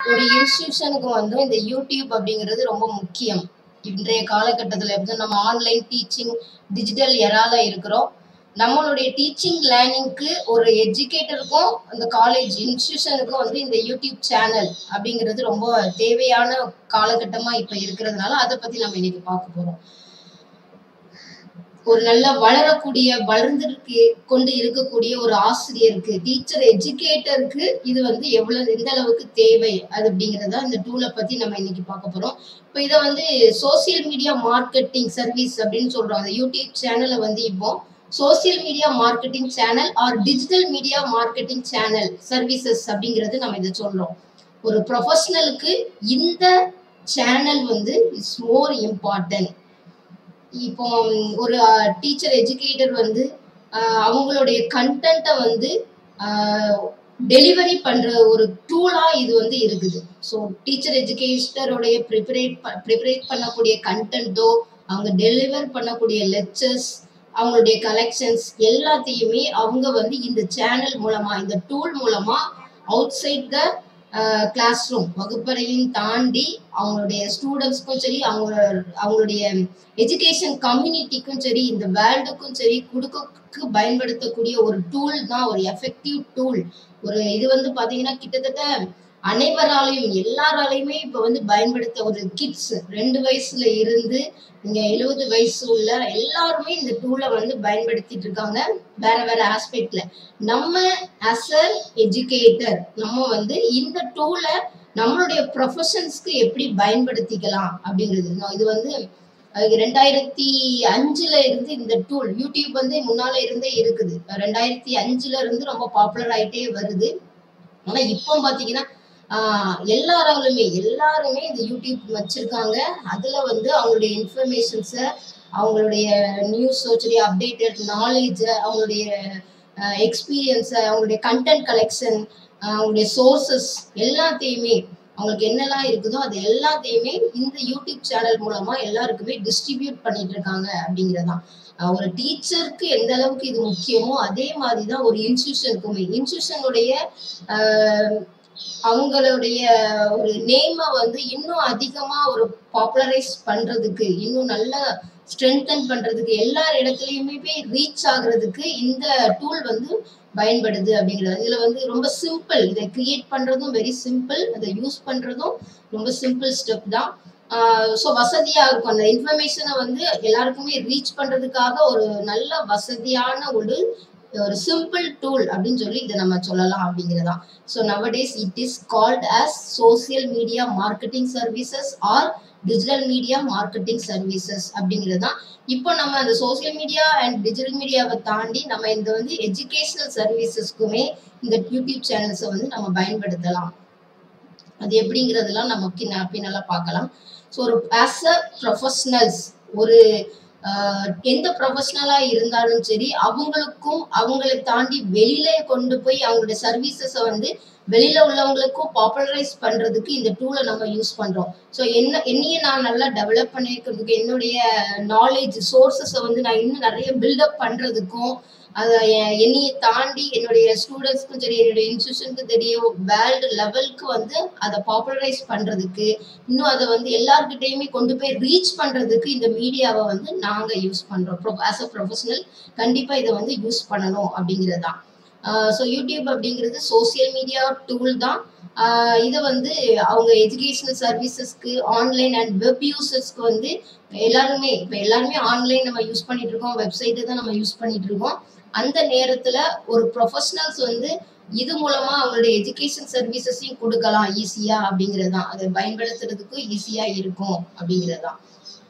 ஒரு இன்ஸ்டிடியூஷனுக்கு வந்து இந்த யூடியூப் அப்படிங்கிறது ரொம்ப முக்கியம் இன்றைய காலகட்டத்தில் எப்படி நம்ம ஆன்லைன் டீச்சிங் டிஜிட்டல் எரால இருக்கிறோம் நம்மளுடைய டீச்சிங் லேர்னிங்க்கு ஒரு எஜுகேட்டருக்கும் அந்த காலேஜ் இன்ஸ்டிடியூஷனுக்கும் வந்து இந்த யூடியூப் சேனல் அப்படிங்கிறது ரொம்ப தேவையான காலகட்டமாக இப்போ இருக்கிறதுனால அதை பற்றி நம்ம இன்னைக்கு பார்க்க போகிறோம் ஒரு நல்ல வளரக்கூடிய வளர்ந்திருக்கு கொண்டு இருக்கக்கூடிய ஒரு ஆசிரியருக்கு டீச்சர் எஜுகேட்டருக்கு இது வந்து எவ்வளவு எந்த அளவுக்கு தேவை அது அப்படிங்கறத இந்த டூலை பத்தி நம்ம இன்னைக்கு பார்க்க போறோம் இப்போ இதை வந்து சோசியல் மீடியா மார்க்கெட்டிங் சர்வீஸ் அப்படின்னு சொல்றோம் அந்த யூடியூப் சேனலை வந்து இப்போ social media marketing channel or digital media marketing channel services அப்படிங்கிறது நம்ம இதை சொல்றோம் ஒரு ப்ரொஃபஷனலுக்கு இந்த சேனல் வந்து இட்ஸ் மோர் இம்பார்ட்டன்ட் இப்போ ஒரு டீச்சர் எஜுகேட்டர் வந்து ஆஹ் அவங்களுடைய கண்டென்ட்டை வந்து டெலிவரி பண்ற ஒரு டூலா இது வந்து இருக்குது ஸோ டீச்சர் எஜுகேஷனருடைய ப்ரிப்பரேட் ப்ரிப்பரேட் பண்ணக்கூடிய கண்டென்ட்டோ அவங்க டெலிவர் பண்ணக்கூடிய லெக்சர்ஸ் அவங்களுடைய கலெக்ஷன்ஸ் எல்லாத்தையுமே அவங்க வந்து இந்த சேனல் மூலமா இந்த டூல் மூலமா outside the classroom வகுப்பறையும் தாண்டி அவங்களுடைய ஸ்டூடெண்ட்ஸ்க்கும் சரி அவங்க அவங்களுடைய எஜுகேஷன் கம்யூனிட்டிக்கும் சரி இந்த வேர்ல்டுக்கும் சரி கொடுக்க பயன்படுத்தக்கூடிய ஒரு டூல் தான் ஒரு எஃபெக்டிவ் டூல் ஒரு இது வந்து பாத்தீங்கன்னா கிட்டத்தட்ட அனைவராலையும் எல்லாராலையுமே இப்போ வந்து பயன்படுத்த ஒரு கிட்ஸ் ரெண்டு வயசுல இருந்து இங்க எழுபது வயசு உள்ள எல்லாருமே இந்த டூலை வந்து பயன்படுத்திட்டு இருக்காங்க வேற வேற ஆஸ்பெக்ட்ல நம்ம அஸ் அ எஜுகேட்டர் நம்ம வந்து இந்த டூலை நம்மளுடைய ப்ரொஃபஷன்ஸ்க்கு எப்படி பயன்படுத்திக்கலாம் அப்படிங்கிறது நான் இது வந்து அது ரெண்டாயிரத்தி அஞ்சுல இருந்து இந்த டூல் யூடியூப் வந்து முன்னால இருந்தே இருக்குது ரெண்டாயிரத்தி அஞ்சுல இருந்து ரொம்ப பாப்புலர் ஆயிட்டே வருது ஆனா இப்போ பாத்தீங்கன்னா ஆஹ் எல்லாராலுமே எல்லாருமே இந்த யூடியூப் வச்சிருக்காங்க அதுல வந்து அவங்களுடைய இன்ஃபர்மேஷன்ஸை அவங்களுடைய நியூஸ் சரி அப்டேட்டட் நாலேஜை அவங்களுடைய எக்ஸ்பீரியன்ஸை அவங்களுடைய கண்டென்ட் கலெக்ஷன் அவங்களுடைய சோர்சஸ் எல்லாத்தையுமே அவங்களுக்கு என்னெல்லாம் இருக்குதோ அது எல்லாத்தையுமே இந்த யூடியூப் சேனல் மூலமா எல்லாருக்குமே டிஸ்ட்ரிபியூட் பண்ணிட்டு இருக்காங்க அப்படிங்கிறதான் ஒரு டீச்சருக்கு எந்த அளவுக்கு இது முக்கியமோ அதே மாதிரி தான் ஒரு இன்ஸ்டியூஷனுக்குமே இன்ஸ்டியூஷனுடைய அவங்களுடைய ஒரு நேமை வந்து இன்னும் அதிகமா ஒரு பாப்புலரைஸ் பண்றதுக்கு இன்னும் நல்ல ஸ்ட்ரென்தன் பண்றதுக்கு எல்லா இடத்துலயுமே போய் ரீச் ஆகுறதுக்கு இந்த டூல் வந்து பயன்படுது அப்படிங்கிறது இதுல வந்து ரொம்ப சிம்பிள் இதை கிரியேட் பண்றதும் வெரி சிம்பிள் அதை யூஸ் பண்றதும் ரொம்ப சிம்பிள் ஸ்டெப் தான் ஸோ வசதியாக இருக்கும் அந்த இன்ஃபர்மேஷனை வந்து எல்லாருக்குமே ரீச் பண்ணுறதுக்காக ஒரு நல்ல வசதியான ஒரு ஒரு சிம்பிள் டூல் அப்படின்னு சொல்லி இதை நம்ம சொல்லலாம் அப்படிங்கிறதா so nowadays it is called as social media marketing services or digital media marketing services அப்படிங்கிறது தான் இப்போ நம்ம அந்த சோசியல் மீடியா அண்ட் டிஜிட்டல் மீடியாவை தாண்டி நம்ம இந்த வந்து எஜுகேஷனல் சர்வீசஸ்க்குமே இந்த யூடியூப் சேனல்ஸை வந்து நம்ம பயன்படுத்தலாம் அது எப்படிங்கிறதெல்லாம் நம்ம பின்னால பார்க்கலாம் ஸோ ஒரு ஆஸ் அ ப்ரொஃபஷனல்ஸ் ஒரு எந்த ப்ரொஃபஷனலா இருந்தாலும் சரி அவங்களுக்கும் அவங்களை தாண்டி வெளியில கொண்டு போய் அவங்களுடைய சர்வீசஸை வந்து வெளியில உள்ளவங்களுக்கும் பாப்புலரைஸ் பண்றதுக்கு இந்த டூலை நம்ம யூஸ் பண்றோம் ஸோ என்ன என்னைய நான் நல்லா டெவலப் பண்ணிருக்கிறதுக்கு என்னுடைய நாலேஜ் சோர்சஸை வந்து நான் இன்னும் நிறைய பில்டப் பண்றதுக்கும் அதை என்னைய தாண்டி என்னுடைய ஸ்டூடெண்ட்ஸ்க்கும் சரி என்னுடைய இன்ஸ்டியூஷனுக்கும் தெரியும் வேர்ல்டு லெவலுக்கு வந்து அதை பாப்புலரைஸ் பண்றதுக்கு இன்னும் அதை வந்து எல்லார்கிட்டையுமே கொண்டு போய் ரீச் பண்றதுக்கு இந்த மீடியாவை வந்து நாங்க யூஸ் பண்றோம் ஆஸ் அ ப்ரொஃபஷனல் கண்டிப்பா இதை வந்து யூஸ் பண்ணணும் அப்படிங்கிறது தான் ஸோ யூடியூப் அப்படிங்கிறது சோசியல் மீடியா டூல் தான் இதை வந்து அவங்க எஜுகேஷனல் சர்வீசஸ்க்கு ஆன்லைன் அண்ட் வெப் யூசர்ஸ்க்கு வந்து எல்லாருமே இப்போ எல்லாருமே ஆன்லைன் நம்ம யூஸ் பண்ணிட்டு இருக்கோம் வெப்சைட்டை தான் நம்ம யூஸ் பண்ணிட்டு இருக்கோம் அந்த நேரத்துல ஒரு ப்ரொஃபஷனல்ஸ் வந்து இது மூலமா அவங்களுடைய எஜுகேஷன் சர்வீசஸையும் கொடுக்கலாம் ஈஸியா அப்படிங்கிறது தான் அதை பயன்படுத்துறதுக்கும் ஈஸியா இருக்கும் அப்படிங்கிறது தான்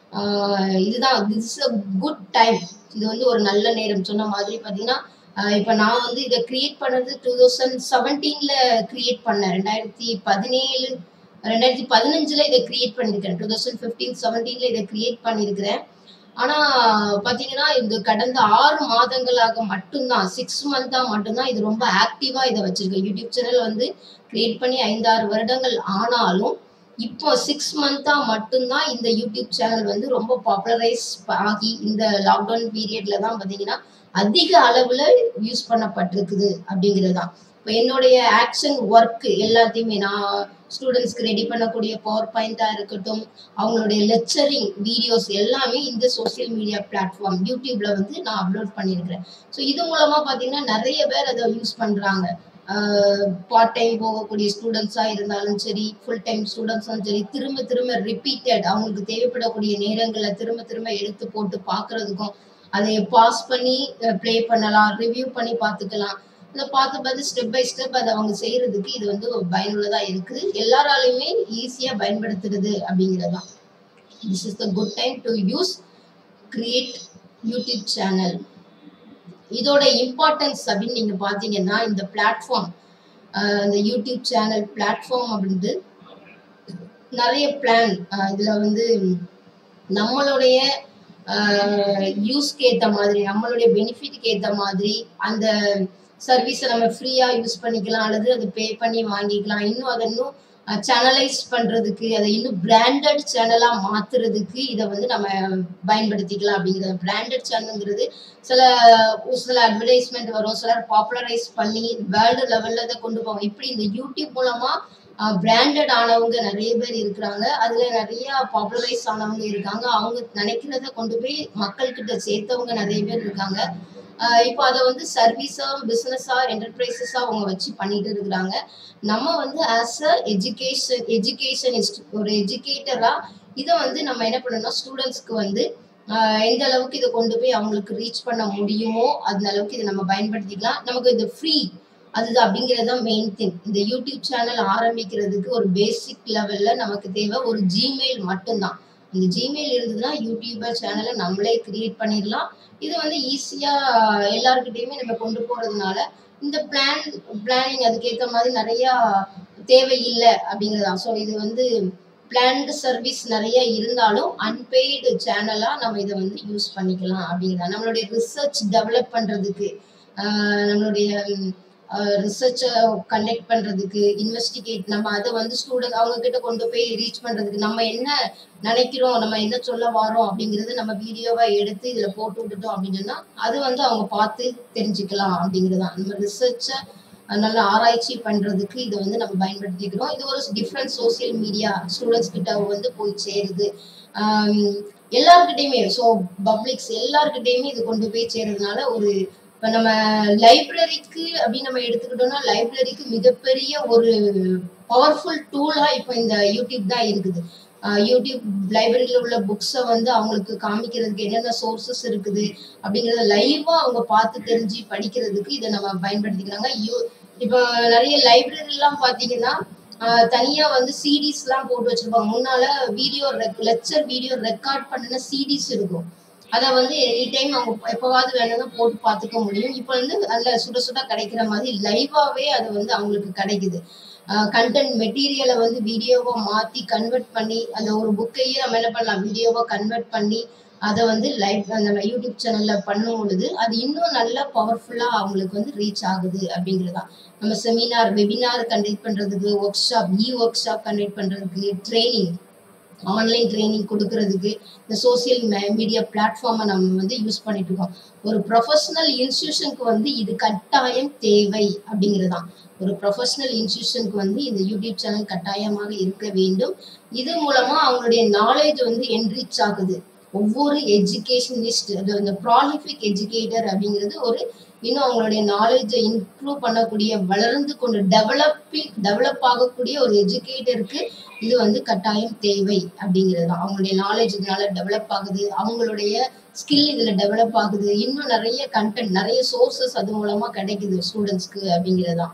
இதுதான் திஸ் அ குட் டைம் இது வந்து ஒரு நல்ல நேரம் சொன்ன மாதிரி பார்த்தீங்கன்னா இப்போ நான் வந்து இதை கிரியேட் பண்ணது டூ தௌசண்ட் செவன்டீன்ல கிரியேட் பண்ணேன் ரெண்டாயிரத்தி பதினேழு ரெண்டாயிரத்தி பதினஞ்சுல இதை கிரியேட் பண்ணியிருக்கிறேன் டூ தௌசண்ட் ஃபிஃப்டீன் செவன்டீன்ல இதை கிரியேட் பண்ணியிருக்கிறேன் ஆனா பாத்தீங்கன்னா இந்த கடந்த ஆறு மாதங்களாக மட்டும்தான் சிக்ஸ் மந்தா மட்டும்தான் இது ரொம்ப ஆக்டிவா இதை வச்சிருக்கேன் யூடியூப் சேனல் வந்து கிரியேட் பண்ணி ஐந்தாறு வருடங்கள் ஆனாலும் இப்போ சிக்ஸ் மந்தா மட்டும்தான் இந்த யூடியூப் சேனல் வந்து ரொம்ப பாப்புலரைஸ் ஆகி இந்த லாக்டவுன் பீரியட்ல தான் பாத்தீங்கன்னா அதிக அளவுல யூஸ் பண்ணப்பட்டிருக்குது அப்படிங்கிறது தான் இப்போ என்னுடைய ஆக்ஷன் ஒர்க் எல்லாத்தையுமே நான் ஸ்டூடெண்ட்ஸ்க்கு ரெடி பண்ணக்கூடிய பவர் பாயிண்டா இருக்கட்டும் அவங்களுடைய லெக்சரிங் வீடியோஸ் எல்லாமே இந்த சோஷியல் மீடியா பிளாட்ஃபார்ம் யூடியூப்ல வந்து நான் அப்லோட் பண்ணியிருக்கிறேன் ஸோ இது மூலமா பாத்தீங்கன்னா நிறைய பேர் அதை யூஸ் பண்றாங்க பார்ட் டைம் போகக்கூடிய ஸ்டூடெண்ட்ஸா இருந்தாலும் சரி ஃபுல் டைம் ஸ்டூடெண்ட்ஸும் சரி திரும்ப திரும்ப ரிப்பீட்டட் அவங்களுக்கு தேவைப்படக்கூடிய நேரங்களை திரும்ப திரும்ப எடுத்து போட்டு பார்க்கறதுக்கும் அதை பாஸ் பண்ணி ப்ளே பண்ணலாம் ரிவ்யூ பண்ணி பார்த்துக்கலாம் இதை பார்த்து பார்த்து ஸ்டெப் பை ஸ்டெப் அதை அவங்க செய்யறதுக்கு இது வந்து பயனுள்ளதா இருக்கு எல்லாராலையுமே ஈஸியா பயன்படுத்துறது அப்படிங்கிறது தான் this is the good time to use create YouTube channel இதோட இம்பார்ட்டன்ஸ் அப்படின்னு நீங்க பாத்தீங்கன்னா இந்த பிளாட்ஃபார்ம் இந்த யூடியூப் சேனல் பிளாட்ஃபார்ம் அப்படின்ட்டு நிறைய பிளான் இதுல வந்து நம்மளுடைய யூஸ்க்கு ஏத்த மாதிரி நம்மளுடைய பெனிஃபிட்க்கு ஏத்த மாதிரி அந்த சர்வீஸை நம்ம ஃப்ரீயா யூஸ் பண்ணிக்கலாம் அல்லது அதை பே பண்ணி வாங்கிக்கலாம் இன்னும் அதை இன்னும் சேனலைஸ் பண்றதுக்கு அதை இன்னும் பிராண்டட் சேனலா மாத்துறதுக்கு இதை வந்து நம்ம பயன்படுத்திக்கலாம் அப்படிங்கிறது பிராண்டட் சேனல்ங்கிறது சில சில அட்வர்டைஸ்மெண்ட் வரும் சிலர் பாப்புலரைஸ் பண்ணி வேர்ல்டு லெவல்ல அதை கொண்டு போவாங்க இப்படி இந்த யூடியூப் மூலமா பிராண்டட் ஆனவங்க நிறைய பேர் இருக்கிறாங்க அதுல நிறைய பாப்புலரைஸ் ஆனவங்க இருக்காங்க அவங்க நினைக்கிறத கொண்டு போய் மக்கள் கிட்ட சேர்த்தவங்க நிறைய பேர் இருக்காங்க இப்போ அதை வந்து சர்வீஸா பிஸ்னஸா என்டர்பிரைசஸா அவங்க வச்சு பண்ணிட்டு இருக்கிறாங்க நம்ம வந்து ஆஸ் அ எஜுகேஷன் எஜுகேஷனிஸ்ட் ஒரு எஜுகேட்டரா இதை வந்து நம்ம என்ன பண்ணணும்னா ஸ்டூடெண்ட்ஸ்க்கு வந்து எந்த அளவுக்கு இதை கொண்டு போய் அவங்களுக்கு ரீச் பண்ண முடியுமோ அந்த அளவுக்கு இதை நம்ம பயன்படுத்திக்கலாம் நமக்கு இது ஃப்ரீ அதுதான் அப்படிங்கிறது தான் மெயின் திங் இந்த யூடியூப் சேனல் ஆரம்பிக்கிறதுக்கு ஒரு பேசிக் லெவல்ல நமக்கு தேவை ஒரு ஜிமெயில் மட்டும்தான் இந்த ஜிமெயில் இருந்ததுன்னா யூடியூபர் சேனலை நம்மளே கிரியேட் பண்ணிடலாம் இது வந்து ஈஸியா எல்லாருக்கிட்டையுமே நம்ம கொண்டு போறதுனால இந்த பிளான் பிளானிங் அதுக்கேற்ற மாதிரி நிறைய தேவையில்லை அப்படிங்கிறதா ஸோ இது வந்து பிளான்டு சர்வீஸ் நிறைய இருந்தாலும் அன்பெய்டு சேனலா நம்ம இதை வந்து யூஸ் பண்ணிக்கலாம் அப்படிங்கிறதா நம்மளுடைய ரிசர்ச் டெவலப் பண்றதுக்கு நம்மளுடைய ரிசர்ச்சை கண்டக்ட் பண்றதுக்கு இன்வெஸ்டிகேட் நம்ம அதை வந்து ஸ்டூடெண்ட் அவங்க கிட்ட கொண்டு போய் ரீச் பண்றதுக்கு நம்ம என்ன நினைக்கிறோம் நம்ம என்ன சொல்ல வரோம் அப்படிங்கறது நம்ம வீடியோவா எடுத்து இதுல போட்டு விட்டுட்டோம் அப்படின்னு சொன்னா அது வந்து அவங்க பார்த்து தெரிஞ்சுக்கலாம் அப்படிங்கிறது தான் நம்ம ரிசர்ச்சை நல்ல ஆராய்ச்சி பண்றதுக்கு இதை வந்து நம்ம பயன்படுத்திக்கிறோம் இது ஒரு டிஃப்ரெண்ட் சோசியல் மீடியா ஸ்டூடெண்ட்ஸ் கிட்ட வந்து போய் சேருது எல்லாருக்கிட்டையுமே ஸோ பப்ளிக்ஸ் எல்லாருக்கிட்டையுமே இது கொண்டு போய் சேர்றதுனால ஒரு இப்போ நம்ம லைப்ரரிக்கு அப்படின்னு நம்ம எடுத்துக்கிட்டோம்னா லைப்ரரிக்கு மிகப்பெரிய ஒரு பவர்ஃபுல் டூலா இப்போ இந்த யூடியூப் தான் இருக்குது யூடியூப் லைப்ரரியில் உள்ள புக்ஸை வந்து அவங்களுக்கு காமிக்கிறதுக்கு என்னென்ன சோர்சஸ் இருக்குது அப்படிங்கிறத லைவா அவங்க பார்த்து தெரிஞ்சு படிக்கிறதுக்கு இதை நம்ம பயன்படுத்திக்கிறாங்க யூ இப்போ நிறைய லைப்ரரிலாம் பார்த்தீங்கன்னா தனியா வந்து சிடிஸ் எல்லாம் போட்டு வச்சிருப்பாங்க முன்னால வீடியோ லெக்சர் வீடியோ ரெக்கார்ட் பண்ணின சிடிஸ் இருக்கும் அதை வந்து எனி டைம் அவங்க எப்பவாவது வேணும்னா போட்டு பார்த்துக்க முடியும் இப்போ வந்து நல்ல சுட சுட கிடைக்கிற மாதிரி லைவாவே அது வந்து அவங்களுக்கு கிடைக்குது கண்டென்ட் மெட்டீரியலை வந்து வீடியோவா மாத்தி கன்வெர்ட் பண்ணி அந்த ஒரு புக்கையே நம்ம என்ன பண்ணலாம் வீடியோவா கன்வெர்ட் பண்ணி அதை வந்து லைவ் நம்ம யூடியூப் சேனல்ல பண்ணும் பொழுது அது இன்னும் நல்ல பவர்ஃபுல்லா அவங்களுக்கு வந்து ரீச் ஆகுது அப்படிங்கிறதா நம்ம செமினார் வெபினார் கண்டக்ட் பண்றதுக்கு workshop e workshop conduct பண்றதுக்கு ட்ரைனிங் ஆன்லைன் ட்ரைனிங் கொடுக்கறதுக்கு இந்த சோசியல் மீடியா பிளாட்ஃபார்மை நம்ம வந்து யூஸ் பண்ணிட்டு இருக்கோம் ஒரு ப்ரொஃபஷனல் இன்ஸ்டியூஷனுக்கு வந்து இது கட்டாயம் தேவை அப்படிங்கிறது தான் ஒரு ப்ரொஃபஷனல் இன்ஸ்டியூஷனுக்கு வந்து இந்த யூடியூப் சேனல் கட்டாயமாக இருக்க வேண்டும் இது மூலமா அவங்களுடைய நாலேஜ் வந்து என்ரிச் ஆகுது ஒவ்வொரு எஜுகேஷனிஸ்ட் அது இந்த ப்ராலிஃபிக் எஜுகேட்டர் அப்படிங்கிறது ஒரு இன்னும் அவங்களுடைய நாலேஜை இம்ப்ரூவ் பண்ணக்கூடிய வளர்ந்து கொண்டு டெவலப்பிங் டெவலப் ஆகக்கூடிய ஒரு எஜுகேட்டருக்கு இது வந்து கட்டாயம் தேவை அப்படிங்கிறது தான் அவங்களுடைய நாலேஜ் இதனால டெவலப் ஆகுது அவங்களுடைய ஸ்கில் இதுல டெவலப் ஆகுது இன்னும் நிறைய கண்டென்ட் நிறைய சோர்சஸ் அது மூலமா கிடைக்குது ஸ்டூடெண்ட்ஸ்க்கு அப்படிங்கிறது தான்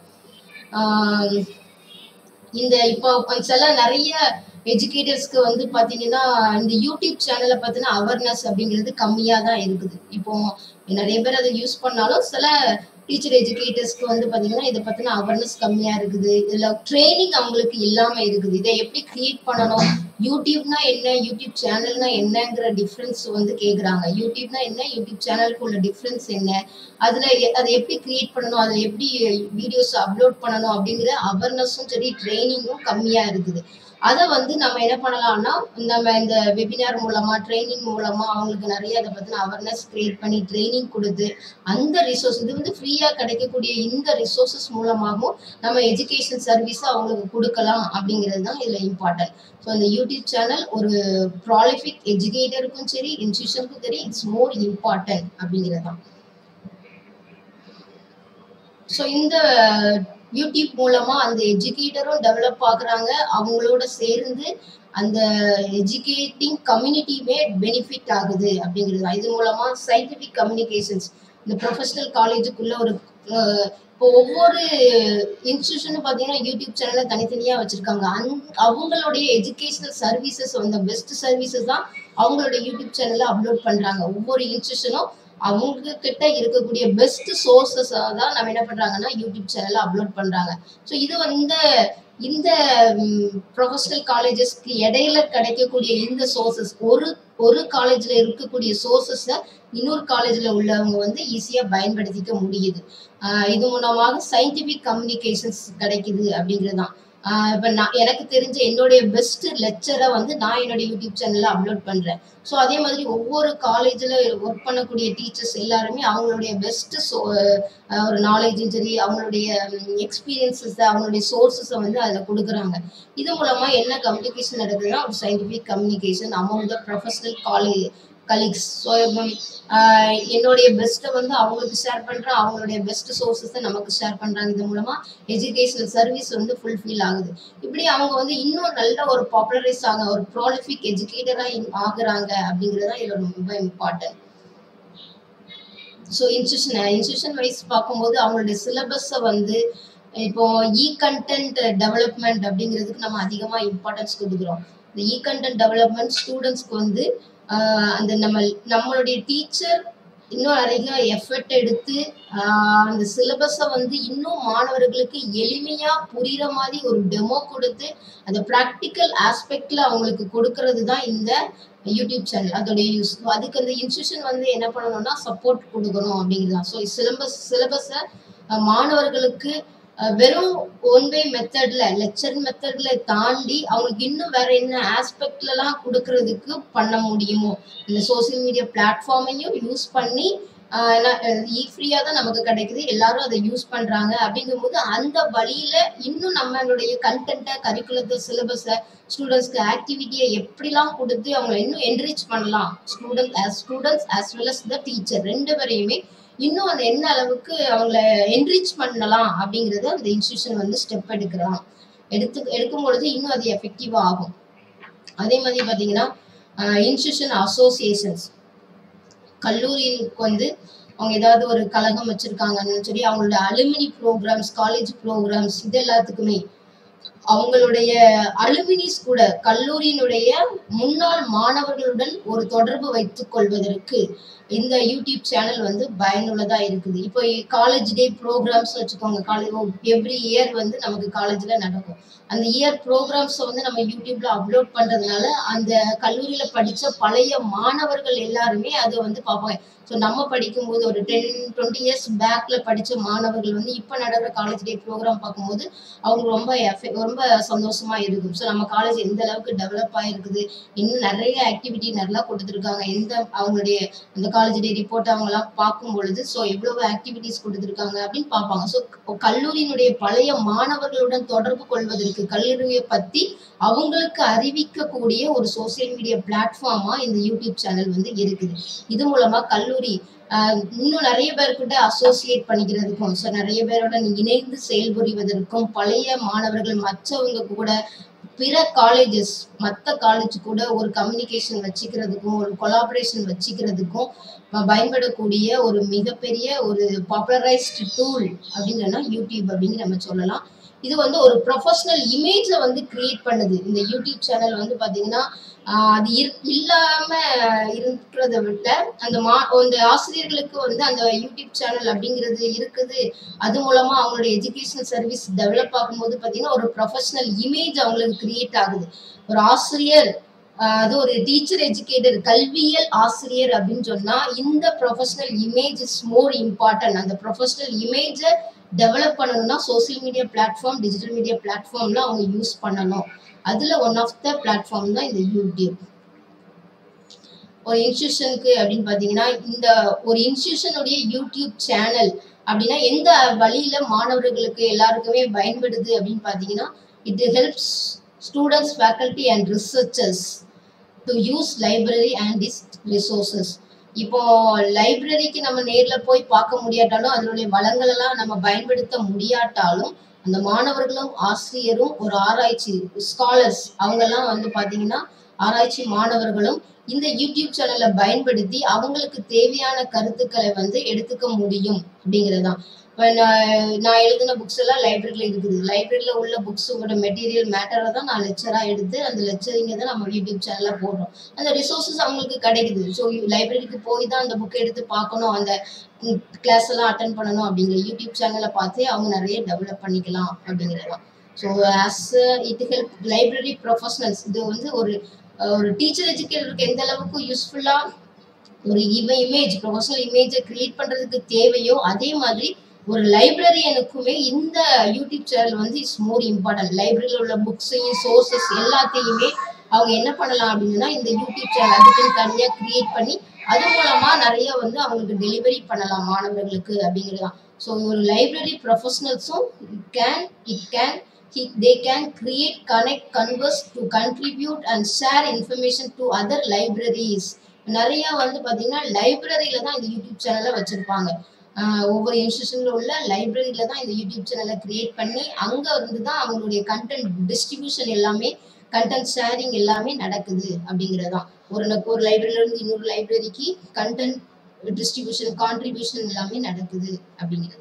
இந்த இப்போ சில நிறைய எஜுகேட்டர்ஸ்க்கு வந்து பாத்தீங்கன்னா இந்த யூடியூப் சேனலை பத்தின அவேர்னஸ் அப்படிங்கிறது கம்மியா தான் இருக்குது இப்போ நிறைய பேர் அதை யூஸ் பண்ணாலும் சில டீச்சர் எஜுகேட்டர்ஸ்க்கு வந்து பாத்தீங்கன்னா இதை பத்தின அவேர்னஸ் கம்மியா இருக்குது இதுல ட்ரைனிங் அவங்களுக்கு இல்லாம இருக்குது இதை எப்படி கிரியேட் பண்ணணும் யூடியூப்னா என்ன யூடியூப் சேனல்னா என்னங்கிற டிஃப்ரென்ஸ் வந்து கேக்குறாங்க யூடியூப்னா என்ன யூடியூப் சேனலுக்கு உள்ள டிஃப்ரென்ஸ் என்ன அதுல அதை எப்படி கிரியேட் பண்ணணும் அதுல எப்படி வீடியோஸ் அப்லோட் பண்ணணும் அப்படிங்கிற அவேர்னஸும் சரி ட்ரைனிங்கும் கம்மியா இருக்குது அதை வந்து நம்ம என்ன பண்ணலாம்னா நம்ம இந்த வெபினார் மூலமா ட்ரைனிங் மூலமா அவங்களுக்கு நிறைய அதை பத்தின அவேர்னஸ் கிரியேட் பண்ணி ட்ரைனிங் கொடுத்து அந்த ரிசோர்ஸ் இது வந்து ஃப்ரீயா கிடைக்கக்கூடிய இந்த ரிசோர்சஸ் மூலமாகவும் நம்ம எஜுகேஷன் சர்வீஸ் அவங்களுக்கு கொடுக்கலாம் அப்படிங்கிறது தான் இதுல இம்பார்ட்டன்ட் ஸோ இந்த யூடியூப் சேனல் ஒரு ப்ராலிஃபிக் எஜுகேட்டருக்கும் சரி இன்ஸ்டியூஷனுக்கும் சரி இட்ஸ் மோர் இம்பார்ட்டன்ட் அப்படிங்கிறது தான் ஸோ இந்த யூடியூப் மூலமா அந்த எஜுகேட்டரும் டெவலப் ஆகுறாங்க அவங்களோட சேர்ந்து அந்த எஜுகேட்டிங் கம்யூனிட்டியுமே பெனிஃபிட் ஆகுது அப்படிங்கிறது தான். இது மூலமா சயின்டிஃபிக் கம்யூனிகேஷன்ஸ் இந்த ப்ரொஃபஷனல் காலேஜுக்குள்ள ஒரு அஹ், இப்போ ஒவ்வொரு இன்ஸ்டியூஷனும் பார்த்தீங்கன்னா யூடியூப் சேனலை தனித்தனியாக வச்சிருக்காங்க அந் அவங்களுடைய எஜுகேஷனல் சர்வீசஸ் அந்த பெஸ்ட் சர்வீசஸ் தான் அவங்களுடைய யூடியூப் சேனல்ல அப்லோட் பண்றாங்க ஒவ்வொரு இன்ஸ்டியூஷனும் அவங்க கிட்ட இருக்கக்கூடிய பெஸ்ட் சோர்சஸ் தான் நம்ம என்ன பண்றாங்கன்னா யூடியூப் சேனல்ல அப்லோட் பண்றாங்க ஸோ இது வந்து இந்த இந்த ப்ரொஃபஷனல் காலேஜஸ்க்கு இடையில கிடைக்கக்கூடிய இந்த சோர்சஸ் ஒரு ஒரு காலேஜ்ல இருக்கக்கூடிய சோர்சஸை இன்னொரு காலேஜ்ல உள்ளவங்க வந்து ஈஸியா பயன்படுத்திக்க முடியுது ஆஹ் இது மூலமாக சயின்டிபிக் கம்யூனிகேஷன்ஸ் கிடைக்குது அப்படிங்கிறது தான் இப்போ நான் எனக்கு தெரிஞ்ச என்னுடைய பெஸ்ட் லெக்சரை வந்து நான் என்னுடைய யூடியூப் சேனல்ல அப்லோட் பண்றேன் ஸோ அதே மாதிரி ஒவ்வொரு காலேஜில் ஒர்க் பண்ணக்கூடிய டீச்சர்ஸ் எல்லாருமே அவங்களுடைய பெஸ்ட் ஒரு நாலேஜும் சரி அவங்களுடைய எக்ஸ்பீரியன்சஸ் அவங்களுடைய சோர்சஸை வந்து அதில் கொடுக்குறாங்க இது மூலமா என்ன கம்யூனிகேஷன் நடக்குதுன்னா ஒரு scientific communication among the professional college colleagues so என்னுடைய பெஸ்ட்டை வந்து அவங்களுக்கு ஷேர் பண்ணுறேன் அவங்களுடைய பெஸ்ட் சோர்சஸை நமக்கு ஷேர் பண்ணுறாங்க இது மூலமா எஜுகேஷனல் சர்வீஸ் வந்து ஃபுல்ஃபில் ஆகுது இப்படி அவங்க வந்து இன்னும் நல்ல ஒரு பாப்புலரைஸ் ஆக ஒரு ப்ராலிஃபிக் எஜுகேட்டராக ஆகுறாங்க அப்படிங்கிறது தான் இதில் ரொம்ப important so institution institution wise பார்க்கும்போது அவங்களுடைய சிலபஸை வந்து இப்போ இ கண்டென்ட் டெவலப்மெண்ட் அப்படிங்கிறதுக்கு நம்ம அதிகமாக இம்பார்ட்டன்ஸ் கொடுக்குறோம் இந்த இ கண்டென்ட் டெவலப்மெண்ட் ஸ்டூடெண்ட்ஸ்க்கு வந்து ஆஹ் அந்த நம்ம நம்மளுடைய டீச்சர் இன்னும் நிறைய எஃபர்ட் எடுத்து ஆஹ் அந்த சிலபஸை வந்து இன்னும் மாணவர்களுக்கு எளிமையா புரியுற மாதிரி ஒரு டெமோ கொடுத்து அந்த ப்ராக்டிக்கல் ஆஸ்பெக்ட்ல அவங்களுக்கு கொடுக்கறது தான் இந்த யூடியூப் சேனல் அதோடைய யூஸ் அதுக்கு அந்த இன்ஸ்டியூஷன் வந்து என்ன பண்ணணும்னா சப்போர்ட் கொடுக்கணும் அப்படிங்கிறது ஸோ சிலபஸ் சிலபஸை மாணவர்களுக்கு அஹ், வெறும் ஒன் வே மெத்தட்ல லெக்சர் மெத்தட்ல தாண்டி அவங்களுக்கு இன்னும் வேற என்ன ஆஸ்பெக்ட்லலாம் கொடுக்கறதுக்கு பண்ண முடியுமோ இந்த சோஷியல் மீடியா பிளாட்ஃபார்மையும் யூஸ் பண்ணி இ ஃப்ரீயாக தான் நமக்கு கிடைக்குது எல்லாரும் அதை யூஸ் பண்றாங்க அப்படிங்கும்போது அந்த வழியில இன்னும் நம்மளுடைய கண்டென்ட்டை கரிக்குலத்தை சிலபஸை ஸ்டூடெண்ட்ஸ்க்கு ஆக்டிவிட்டியை எப்படிலாம் கொடுத்து அவங்க இன்னும் என்ரிச் பண்ணலாம் student as students as well as the teacher ரெண்டு பேரையுமே இன்னும் அந்த என்ன அளவுக்கு அவங்கள என்ரிச் பண்ணலாம் அப்படிங்கறத அந்த இன்ஸ்டியூஷன் வந்து ஸ்டெப் எடுக்கலாம் எடுத்து எடுக்கும் பொழுது இன்னும் அது எஃபெக்டிவா ஆகும் அதே மாதிரி பாத்தீங்கன்னா இன்ஸ்டியூஷன் அசோசியேஷன்ஸ் கல்லூரிக்கு வந்து அவங்க ஏதாவது ஒரு கழகம் வச்சிருக்காங்கன்னு சொல்லி அவங்களோட அலுமினி ப்ரோக்ராம்ஸ் காலேஜ் ப்ரோக்ராம்ஸ் இது எல்லாத்துக்குமே அவங்களுடைய அலுமினிஸ் கூட கல்லூரியினுடைய முன்னாள் மாணவர்களுடன் ஒரு தொடர்பு வைத்துக் கொள்வதற்கு இந்த யூடியூப் சேனல் வந்து பயனுள்ளதா இருக்குது இப்போ காலேஜ் டே ப்ரோக்ராம்ஸ் வச்சுக்கோங்க காலேஜ் எவ்ரி இயர் வந்து நமக்கு காலேஜ்ல நடக்கும் அந்த இயர் ப்ரோக்ராம்ஸை வந்து நம்ம யூடியூப்ல அப்லோட் பண்றதுனால அந்த கல்லூரியில படிச்ச பழைய மாணவர்கள் எல்லாருமே அதை வந்து பார்ப்பாங்க ஸோ நம்ம படிக்கும்போது ஒரு டென் டுவெண்ட்டி இயர்ஸ் பேக்ல படிச்ச மாணவர்கள் வந்து இப்போ நடக்கிற காலேஜ் டே ப்ரோக்ராம் பார்க்கும்போது அவங்க ரொம்ப effe- ரொம்ப சந்தோஷமா இருக்கும் ஸோ நம்ம காலேஜ் எந்த அளவுக்கு டெவலப் ஆயிருக்குது இன்னும் நிறைய ஆக்டிவிட்டி நல்லா கொடுத்துருக்காங்க எந்த அவங்களுடைய அந்த காலேஜ் டே ரிப்போர்ட் அவங்கலாம் பார்க்கும் பொழுது ஸோ எவ்வளவு ஆக்டிவிட்டிஸ் கொடுத்துருக்காங்க அப்படின்னு பார்ப்பாங்க ஸோ கல்லூரியினுடைய பழைய மாணவர்களுடன் தொடர்பு கொள்வதற்கு கல்லூரியை பத்தி அவங்களுக்கு அறிவிக்கக்கூடிய ஒரு சோஷியல் மீடியா பிளாட்ஃபார்மா இந்த யூடியூப் சேனல் வந்து இருக்குது இது மூலமா கல்லூரி ஆஹ், இன்னும் நிறைய பேர்கிட்ட அசோசியேட் பண்ணிக்கிறதுக்கும் ஸோ நிறைய பேரோட இணைந்து செயல்புரிவதற்கும் பழைய மாணவர்கள் மற்றவங்க கூட பிற காலேஜஸ் மற்ற காலேஜ் கூட ஒரு கம்யூனிகேஷன் வச்சுக்கிறதுக்கும் ஒரு கொலாபரேஷன் வச்சுக்கிறதுக்கும் ப- பயன்படக்கூடிய ஒரு மிகப்பெரிய ஒரு பாப்புலரைஸ்டு டூல் அப்படின்னு சொன்னா யூடியூப் அப்படின்னு நம்ம சொல்லலாம் இது வந்து ஒரு ப்ரொஃபஷனல் இமேஜை வந்து கிரியேட் பண்ணுது இந்த யூடியூப் சேனல் வந்து பாத்தீங்கன்னா ஆஹ் அது இரு- இல்லாம இருக்கிறத விட அந்த மா அந்த ஆசிரியர்களுக்கு வந்து அந்த யூடியூப் சேனல் அப்படிங்கிறது இருக்குது அது மூலமா அவங்களோட எஜுகேஷன் சர்வீஸ் டெவலப் ஆகும்போது பாத்தீங்கன்னா ஒரு ப்ரொஃபஷனல் இமேஜ் அவங்களுக்கு கிரியேட் ஆகுது ஒரு ஆசிரியர் ஆஹ் அது ஒரு டீச்சர் எஜுகேட்டர் கல்வியியல் ஆசிரியர் அப்படின்னு சொன்னா இந்த professional image is more important அந்த ப்ரொஃபஷனல் இமேஜை டெவலப் பண்ணணும்னா social media platform digital media பிளாட்ஃபார்ம்ல அவங்க யூஸ் பண்ணணும் அதுல ஒன் ஆஃப் த பிளாட்ஃபார்ம் தான் இந்த யூடியூப் ஒரு இன்ஸ்டியூஷனுக்கு அப்படின்னு பார்த்தீங்கன்னா இந்த ஒரு இன்ஸ்டியூஷனுடைய யூடியூப் சேனல் அப்படின்னா எந்த வழியில மாணவர்களுக்கு எல்லாருக்குமே பயன்படுது அப்படின்னு பார்த்தீங்கன்னா it helps students faculty and researchers to use library and is resources இப்போ லைப்ரரிக்கு நம்ம நேர்ல போய் பார்க்க முடியாட்டாலும் அதனுடைய வளங்கள் எல்லாம் நம்ம பயன்படுத்த முடியாட்டாலும் அந்த மாணவர்களும் ஆசிரியரும் ஒரு ஆராய்ச்சி ஸ்காலர்ஸ் அவங்கெல்லாம் வந்து பாத்தீங்கன்னா ஆராய்ச்சி மாணவர்களும் இந்த யூடியூப் சேனலை பயன்படுத்தி அவங்களுக்கு தேவையான கருத்துக்களை வந்து எடுத்துக்க முடியும் அப்படிங்கிறதுதான் இப்போ நான் நான் எழுதின புக்ஸ் எல்லாம் லைப்ரரியில் இருக்குது லைப்ரரியில் உள்ள புக்ஸோட மெட்டீரியல் மேட்டரை தான் நான் லெக்சராக எடுத்து அந்த லெக்சரிங்கை தான் நம்ம யூடியூப் சேனலில் போடுறோம் அந்த ரிசோர்ஸஸ் அவங்களுக்கு கிடைக்குது ஸோ லைப்ரரிக்கு போய் தான் அந்த புக்கை எடுத்து பார்க்கணும் அந்த கிளாஸ் எல்லாம் அட்டன் பண்ணணும் அப்படிங்கிற யூடியூப் சேனலை பார்த்தே அவங்க நிறைய டெவலப் பண்ணிக்கலாம் அப்படிங்கிறதான் so as it help library professionals இது வந்து ஒரு ஒரு டீச்சர் எஜுகேட்டருக்கு எந்த அளவுக்கு யூஸ்ஃபுல்லாக ஒரு இவ இமேஜ் ப்ரொஃபஷனல் இமேஜை கிரியேட் பண்ணுறதுக்கு தேவையோ அதே மாதிரி ஒரு லைப்ரரியனுக்குமே இந்த யூடியூப் சேனல் வந்து இட்ஸ் மோர் இம்பார்ட்டன்ட் லைப்ரரியில் உள்ள புக்ஸையும் சோர்சஸ் எல்லாத்தையுமே அவங்க என்ன பண்ணலாம் அப்படின்னா இந்த யூடியூப் சேனல் அதுக்குன்னு தனியாக கிரியேட் பண்ணி அது மூலமா நிறைய வந்து அவங்களுக்கு டெலிவரி பண்ணலாம் மாணவர்களுக்கு அப்படிங்கிறதான் ஸோ ஒரு லைப்ரரி ப்ரொஃபஷனல்ஸும் can it can they can create connect converse to contribute and share information to other libraries நிறைய வந்து பாத்தீங்கன்னா லைப்ரரியில தான் இந்த யூடியூப் சேனலை வச்சிருப்பாங்க ஆஹ் ஒவ்வொரு இன்ஸ்டியூஷன்ல உள்ள லைப்ரரியில தான் இந்த யூடியூப் சேனலை கிரியேட் பண்ணி அங்க இருந்து தான் அவங்களுடைய கண்டென்ட் டிஸ்ட்ரிபியூஷன் எல்லாமே கண்டென்ட் ஷேரிங் எல்லாமே நடக்குது அப்படிங்கறதுதான் ஒரு ந- ஒரு லைப்ரரியில இருந்து இன்னொரு லைப்ரரிக்கு கண்டென்ட் டிஸ்ட்ரிபியூஷன் கான்ட்ரிபியூஷன் எல்லாமே நடக்குது அப்படிங்கிறது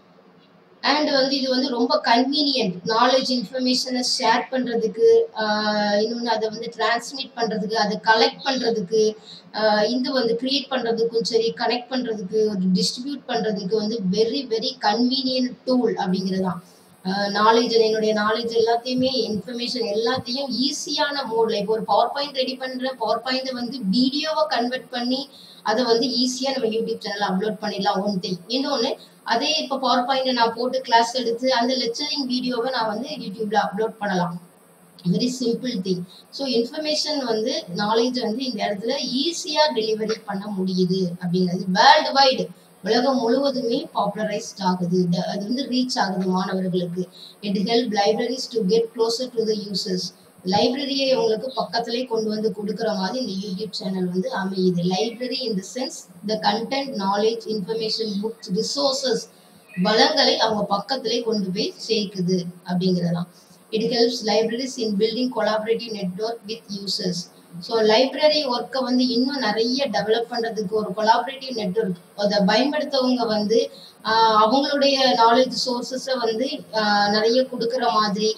அண்ட் வந்து இது வந்து ரொம்ப கன்வீனியன்ட் நாலேஜ் இன்ஃபர்மேஷனை ஷேர் பண்ணுறதுக்கு இன்னொன்று அதை வந்து டிரான்ஸ்மிட் பண்ணுறதுக்கு அதை கலெக்ட் பண்ணுறதுக்கு இது வந்து கிரியேட் பண்ணுறதுக்கும் சரி கனெக்ட் பண்ணுறதுக்கு டிஸ்ட்ரிபியூட் பண்ணுறதுக்கு வந்து வெரி வெரி கன்வீனியன்ட் டூல் அப்படிங்கிறதான் நாலேஜ் என்னுடைய நாலேஜ் எல்லாத்தையுமே இன்ஃபர்மேஷன் எல்லாத்தையும் ஈஸியான மோட்ல இப்போ ஒரு பவர் பாயிண்ட் ரெடி பண்ற பவர் பாயிண்ட் வந்து வீடியோவை கன்வெர்ட் பண்ணி அதை வந்து ஈஸியா நம்ம யூடியூப் சேனல்ல அப்லோட் பண்ணிடலாம் ஒன் திங் இன்னொன்னு அதே இப்போ பவர் பாயிண்ட் நான் போட்டு கிளாஸ் எடுத்து அந்த லெக்சரிங் வீடியோவை நான் வந்து யூடியூப்ல அப்லோட் பண்ணலாம் very simple thing so information வந்து நாலேஜ் வந்து இந்த இடத்துல ஈஸியா டெலிவரி பண்ண முடியுது அப்படிங்கிறது வேர்ல்டு வைடு உலகம் முழுவதுமே பாப்புலரைஸ்ட் ஆகுது ட- அது வந்து ரீச் ஆகுது மாணவர்களுக்கு it help libraries to get closer to the users லைப்ரரியை உங்களுக்கு பக்கத்திலே கொண்டு வந்து கொடுக்குற மாதிரி இந்த யூடியூப் சேனல் வந்து அமையுது library in the sense the content knowledge information books resources வளங்களை அவங்க பக்கத்திலே கொண்டு போய் சேர்க்குது அப்படிங்கிறதான் it helps libraries in building collaborative network with users so library ஒர்க்கை வந்து இன்னும் நிறைய டெவலப் பண்ணுறதுக்கு ஒரு கொலாபரேட்டிவ் நெட்வொர்க் அதை பயன்படுத்தவங்க வந்து ஆஹ் அவங்களுடைய நாலேஜ் சோர்சஸை வந்து ஆஹ் நிறைய கொடுக்குற மாதிரி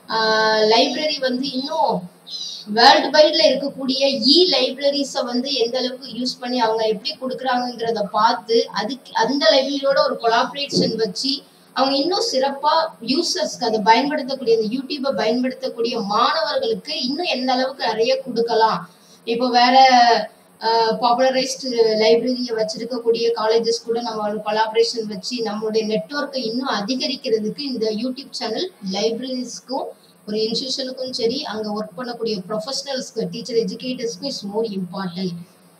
லைப்ரரி வந்து இன்னும் வேர்ல்டு வைட்ல இருக்கக்கூடிய இ லைப்ரரிஸை வந்து எந்த அளவுக்கு யூஸ் பண்ணி அவங்க எப்படி கொடுக்குறாங்கங்கிறத பார்த்து அதுக்கு அந்த லைப்ரரியோட ஒரு கொலாபரேஷன் வச்சு அவங்க இன்னும் சிறப்பா யூசர்ஸ்க்கு அதை பயன்படுத்தக்கூடிய இந்த யூடியூப்பை பயன்படுத்தக்கூடிய மாணவர்களுக்கு இன்னும் எந்த அளவுக்கு நிறைய கொடுக்கலாம் இப்போ வேற பாப்புலரைஸ்டு லைப்ரரியை வச்சிருக்கக்கூடிய காலேஜஸ் கூட நம்ம கொலாபரேஷன் வச்சு நம்மளுடைய நெட்வொர்க்கை இன்னும் அதிகரிக்கிறதுக்கு இந்த யூடியூப் சேனல் லைப்ரரிஸ்க்கும் ஒரு இன்ஸ்டியூஷனுக்கும் சரி அங்க ஒர்க் பண்ணக்கூடிய ப்ரொஃபஷனல்ஸ்க்கு டீச்சர் எஜுகேட்டர்ஸ்க்கும் இட்ஸ் மோர் இம்பார்ட்டன்ட்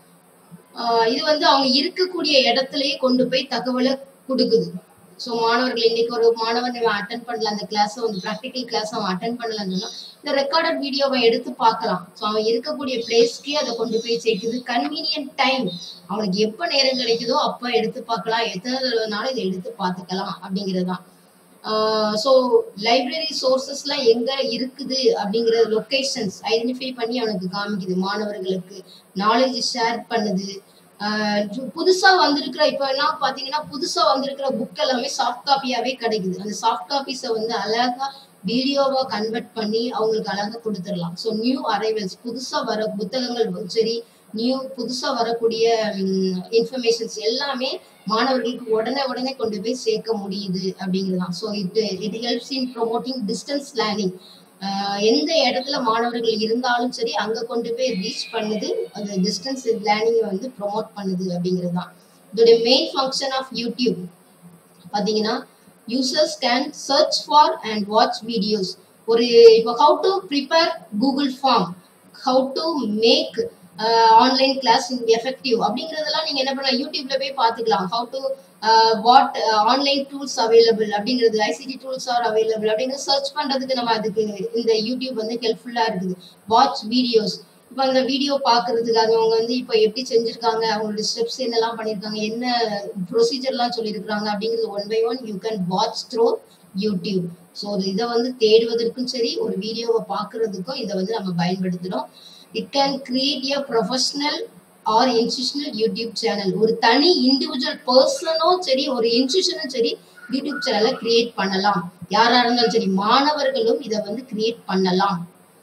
இது வந்து அவங்க இருக்கக்கூடிய இடத்துலயே கொண்டு போய் தகவலை கொடுக்குது ஸோ மாணவர்கள் இன்னைக்கு ஒரு மாணவன் அட்டன் பண்ணல அந்த கிளாஸை வந்து ப்ராக்டிக்கல் கிளாஸ் அவன் அட்டன் பண்ணலன்னு சொன்னா இந்த ரெக்கார்டட் வீடியோவை எடுத்து பார்க்கலாம் ஸோ அவன் இருக்கக்கூடிய பிளேஸ்க்கே அதை கொண்டு போய் சேர்க்குது கன்வீனியன்ட் டைம் அவனுக்கு எப்போ நேரம் கிடைக்குதோ அப்போ எடுத்து பார்க்கலாம் எத்தனை தடவைனாலும் இதை எடுத்து பார்த்துக்கலாம் அப்படிங்கிறது தான் ஸோ லைப்ரரி சோர்சஸ்லாம் எங்க இருக்குது அப்படிங்கிற லொக்கேஷன்ஸ் ஐடென்டிஃபை பண்ணி அவனுக்கு காமிக்குது மாணவர்களுக்கு நாலேஜ் ஷேர் பண்ணுது ஆஹ் ஜு- புதுசா வந்திருக்கிற இப்ப எல்லாம் பாத்தீங்கன்னா புதுசா வந்திருக்கிற புக் எல்லாமே சாஃப்ட் காப்பியாவே கிடைக்குது அந்த சாஃப்ட் காப்பீஸை வந்து அழகா வீடியோவா கன்வெர்ட் பண்ணி அவங்களுக்கு அழகா கொடுத்துடலாம் ஸோ நியூ அரைவல்ஸ் புதுசா வர புத்தகங்கள் சரி நியூ புதுசா வரக்கூடிய இன்ஃபர்மேஷன்ஸ் எல்லாமே மாணவர்களுக்கு உடனே உடனே கொண்டு போய் சேர்க்க முடியுது அப்படிங்கிறதான் so it it helps in promoting distance learning எந்த இடத்துல மாணவர்கள் இருந்தாலும் சரி அங்க கொண்டு போய் ரீச் பண்ணுது அந்த டிஸ்டன்ஸ் லேர்னிங்கை வந்து ப்ரோமோட் பண்ணுது அப்படிங்கிறது தான் இதோடைய மெயின் ஃபங்க்ஷன் ஆஃப் யூடியூப் பார்த்தீங்கன்னா users can search for and watch videos ஒரு இப்போ how to prepare Google form how to make online class effective அப்படிங்கறதெல்லாம் நீங்க என்ன பண்ணலாம் யூடியூப்ல போய் பார்த்துக்கலாம் how to what online tools available அப்படிங்கிறது ஐசிடி டூல்ஸ் ஆர் அவைலபிள் அப்படிங்கிறது சர்ச் பண்றதுக்கு நம்ம அதுக்கு இந்த யூடியூப் வந்து ஹெல்ப்ஃபுல்லா இருக்குது வாட்ச் வீடியோஸ் இப்போ அந்த வீடியோ பார்க்கறதுக்கு அது அவங்க வந்து இப்போ எப்படி செஞ்சிருக்காங்க அவங்களோட ஸ்டெப்ஸ் என்னெல்லாம் பண்ணியிருக்காங்க என்ன ப்ரொசீஜர்லாம் சொல்லியிருக்காங்க அப்படிங்கிறது one by one you can watch through YouTube so இதை வந்து தேடுவதற்கும் சரி ஒரு வீடியோவை பார்க்கறதுக்கும் இதை வந்து நம்ம பயன்படுத்துகிறோம் it can create a professional or institutional YouTube channel ஒரு தனி இண்டிவிஜுவல் பர்சனும் சரி ஒரு இன்ஸ்டியூஷனும் சரி யூடியூப் சேனலை கிரியேட் பண்ணலாம் யாரா இருந்தாலும் சரி மாணவர்களும் இதை வந்து கிரியேட் பண்ணலாம்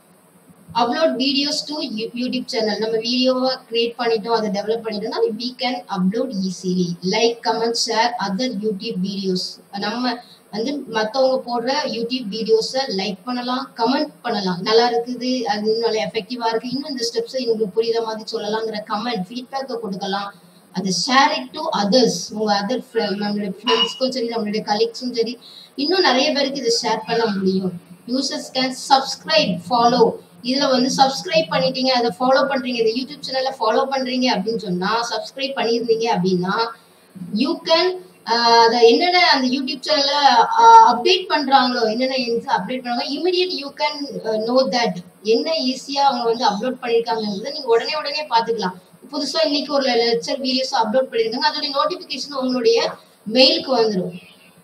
upload videos to YouTube channel நம்ம வீடியோவை கிரியேட் பண்ணிட்டோம் அதை டெவலப் பண்ணிட்டோம்னா we can upload easily like comment share other YouTube videos நம்ம வந்து மற்றவங்க போடுற யூடியூப் வீடியோஸை லைக் பண்ணலாம் கமெண்ட் பண்ணலாம் நல்லா இருக்குது அது இன்னும் நல்லா எஃபெக்டிவா இருக்கு இன்னும் இந்த ஸ்டெப்ஸை எனக்கு புரியுற மாதிரி சொல்லலாங்கிற கமெண்ட் ஃபீட்பேக்கை கொடுக்கலாம் அது ஷேர் இட் டு அதர்ஸ் உங்க அதர் நம்மளுடைய ஃப்ரெண்ட்ஸ்க்கும் சரி நம்மளுடைய கலீக்ஸும் சரி இன்னும் நிறைய பேருக்கு இதை ஷேர் பண்ண முடியும் யூசர்ஸ் கேன் சப்ஸ்கிரைப் ஃபாலோ இதுல வந்து சப்ஸ்கிரைப் பண்ணிட்டீங்க அதை ஃபாலோ பண்றீங்க இந்த யூடியூப் சேனல்ல ஃபாலோ பண்றீங்க அப்படின்னு சொன்னா சப்ஸ்கிரைப் பண்ணியிருந்தீங்க அப்படின்னா யூ கேன் அதை என்னென்ன அந்த யூடியூப் சேனல்ல அப்டேட் பண்றாங்களோ என்னென்ன அப்டேட் பண்றாங்க immediate you can know that என்ன ஈஸியா அவங்க வந்து அப்லோட் பண்ணிருக்காங்கிறத நீங்க உடனே உடனே பாத்துக்கலாம் புதுசா இன்னைக்கு ஒரு லெக்சர் வீடியோஸ் அப்லோட் பண்ணிருக்காங்க அதோட நோட்டிபிகேஷன் உங்களுடைய மெயிலுக்கு வந்துடும்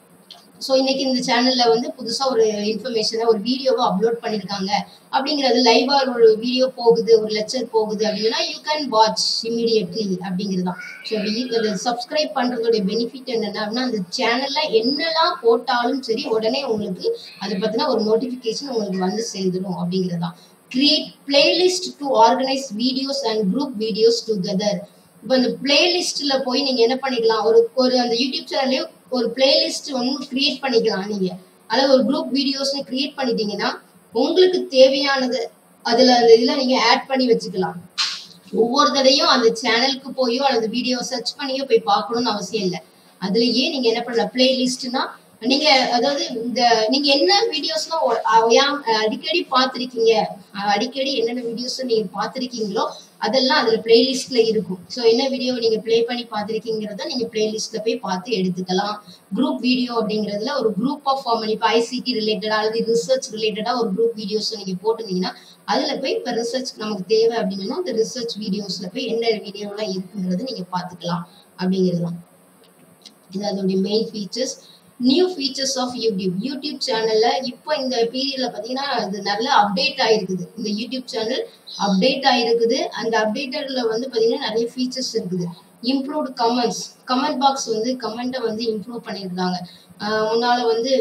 ஸோ இன்னைக்கு இந்த சேனல்ல வந்து புதுசா ஒரு இன்ஃபர்மேஷனை ஒரு வீடியோவை அப்லோட் பண்ணிருக்காங்க அப்படிங்கிறது லைவா ஒரு வீடியோ போகுது ஒரு லெக்சர் போகுது அப்படின்னா யூ கேன் வாட்ச் இமீடியட்லி அப்படிங்கிறது தான் ஸோ சப்ஸ்கிரைப் பண்றதோட பெனிஃபிட் என்னன்னா அப்படின்னா அந்த சேனல்ல என்னெல்லாம் போட்டாலும் சரி உடனே உங்களுக்கு அதை பத்தின ஒரு நோட்டிபிகேஷன் உங்களுக்கு வந்து சேர்ந்துடும் அப்படிங்கிறது தான் create playlist to organise videos and group videos together இப்போ அந்த பிளேலிஸ்ட்ல போய் நீங்க என்ன பண்ணிக்கலாம் ஒரு ஒரு அந்த யூடியூப் சேனல்லே ஒரு பிளேலிஸ்ட் ஒன்று கிரியேட் பண்ணிக்கலாம் நீங்க அதாவது ஒரு குரூப் வீடியோஸ்னு கிரியேட் பண்ணிட்டீங்கன்னா உங்களுக்கு தேவையானது அதுல அந்த இதுல நீங்க ஆட் பண்ணி வச்சுக்கலாம் ஒவ்வொரு தடையும் அந்த சேனலுக்கு போயோ அல்லது வீடியோ சர்ச் பண்ணியோ போய் பார்க்கணும்னு அவசியம் இல்லை அதுலயே நீங்க என்ன பண்ணலாம் பிளேலிஸ்ட்னா நீங்க அதாவது இந்த நீங்க என்ன வீடியோஸ்லாம் அடிக்கடி பார்த்திருக்கீங்க அடிக்கடி என்னென்ன வீடியோஸ் நீங்க பார்த்திருக்கீங்களோ அதெல்லாம் அதுல பிளேலிஸ்ட்ல இருக்கும் ஸோ என்ன வீடியோ நீங்க ப்ளே பண்ணி பார்த்திருக்கீங்கிறத நீங்க பிளேலிஸ்ட்ல போய் பார்த்து எடுத்துக்கலாம் குரூப் வீடியோ அப்படிங்கிறதுல ஒரு குரூப் ஆஃப் ஃபார்ம் இப்போ ஐசிடி ரிலேட்டடா அல்லது ரிசர்ச் ரிலேட்டடா ஒரு குரூப் வீடியோஸ் நீங்க போட்டிருந்தீங்கன்னா அதுல போய் இப்போ ரிசர்ச் நமக்கு தேவை அப்படின்னா அந்த ரிசர்ச் வீடியோஸ்ல போய் என்ன வீடியோலாம் இருக்குங்கிறத நீங்க பார்த்துக்கலாம் அப்படிங்கிறது தான் இது அதோடைய main features new features of YouTube YouTube சேனல்ல இப்போ இந்த பீரியட்ல பாத்தீங்கன்னா இது நல்ல அப்டேட் ஆயிருக்குது இந்த யூடியூப் சேனல் அப்டேட் ஆயிருக்குது அந்த அப்டேட்டட்ல வந்து பாத்தீங்கன்னா நிறைய ஃபீச்சர்ஸ் இருக்குது இம்ப்ரூவ்டு கமெண்ட்ஸ் கமெண்ட் பாக்ஸ் வந்து கமெண்ட்டை வந்து இம்ப்ரூவ் பண்ணியிருக்காங்க முன்னால வந்து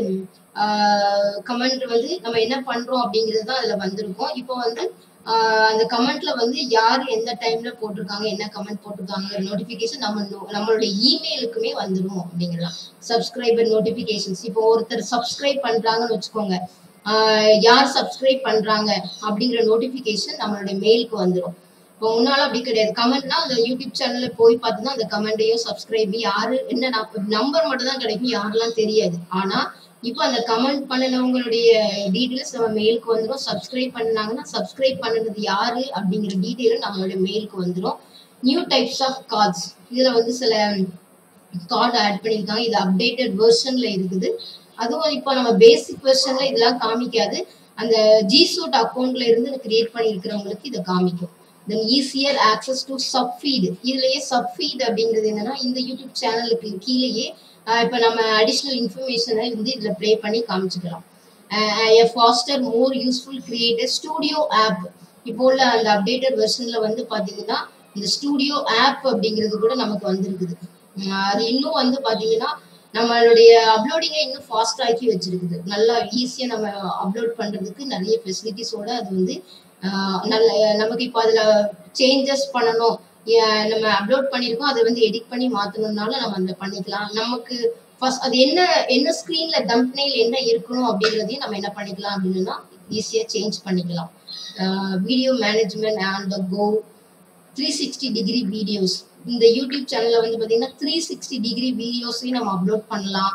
கமெண்ட் வந்து நம்ம என்ன பண்றோம் அப்படிங்கிறது தான் அதுல வந்திருக்கும் இப்போ வந்து அந்த கமெண்ட்ல வந்து யார் எந்த டைம்ல போட்டிருக்காங்க என்ன கமெண்ட் போட்டிருக்காங்க நோட்டிபிகேஷன் நம்ம நம்மளுடைய இமெயிலுக்குமே வந்துடும் அப்படிங்கலாம் சப்ஸ்கிரைபர் நோட்டிபிகேஷன்ஸ் இப்போ ஒருத்தர் சப்ஸ்கிரைப் பண்றாங்கன்னு வச்சுக்கோங்க யார் சப்ஸ்கிரைப் பண்றாங்க அப்படிங்கிற நோட்டிபிகேஷன் நம்மளுடைய மெயிலுக்கு வந்துடும் இப்போ முன்னால அப்படி கிடையாது கமெண்ட்னா அந்த யூடியூப் சேனல்ல போய் பார்த்தோம்னா அந்த கமெண்டையோ சப்ஸ்கிரைப் யாரு என்ன நம்பர் மட்டும் தான் கிடைக்கும் யாரெல்லாம் தெரியாது ஆனா இப்போ அந்த கமெண்ட் பண்ணினவங்களுடைய டீட்டெயில்ஸ் நம்ம மெயிலுக்கு வந்துடும் சப்ஸ்கிரைப் பண்ணாங்கன்னா சப்ஸ்கிரைப் பண்ணுறது யாரு அப்படிங்கிற டீட்டெயிலும் நம்மளுடைய மெயிலுக்கு வந்துடும் நியூ டைப்ஸ் ஆஃப் கார்ட்ஸ் இதில் வந்து சில கார்டு ஆட் பண்ணியிருக்காங்க இது அப்டேட்டட் வெர்ஷன்ல இருக்குது அதுவும் இப்போ நம்ம பேசிக் வெர்ஷன்ல இதெல்லாம் காமிக்காது அந்த ஜி சூட் அக்கௌண்ட்ல இருந்து கிரியேட் பண்ணியிருக்கிறவங்களுக்கு இதை காமிக்கும் then easier access to subfeed இதுலயே சப்ஃபீட் அப்படிங்கிறது என்னன்னா இந்த யூடியூப் சேனலுக்கு கீழேயே இப்போ நம்ம அடிஷ்னல் இன்ஃபர்மேஷனை வந்து இதில் ப்ளே பண்ணி காமிச்சுக்கலாம் faster more useful creator studio app இப்போ உள்ள அந்த அப்டேட்டட் வெர்ஷனில் வந்து பார்த்தீங்கன்னா இந்த ஸ்டூடியோ ஆப் அப்படிங்கிறது கூட நமக்கு வந்திருக்குது அது இன்னும் வந்து பார்த்தீங்கன்னா நம்மளுடைய அப்லோடிங்கை இன்னும் ஃபாஸ்ட் ஆக்கி வச்சிருக்குது நல்லா ஈஸியாக நம்ம அப்லோட் பண்ணுறதுக்கு நிறைய ஃபெசிலிட்டிஸோட அது வந்து நல்ல நமக்கு இப்போ அதில் சேஞ்சஸ் பண்ணணும் நம்ம அப்லோட் பண்ணியிருக்கோம் அதை வந்து எடிட் பண்ணி மாற்றணும்னாலும் நம்ம அதில் பண்ணிக்கலாம் நமக்கு ஃபர்ஸ்ட் அது என்ன என்ன ஸ்க்ரீனில் தம்ப்னெயில் என்ன இருக்கணும் அப்படிங்கிறதையும் நம்ம என்ன பண்ணிக்கலாம் அப்படின்னா ஈஸியாக சேஞ்ச் பண்ணிக்கலாம் video management and the go three sixty degree videos இந்த யூடியூப் சேனலில் வந்து பார்த்தீங்கன்னா த்ரீ சிக்ஸ்டி டிகிரி வீடியோஸையும் நம்ம அப்லோட் பண்ணலாம்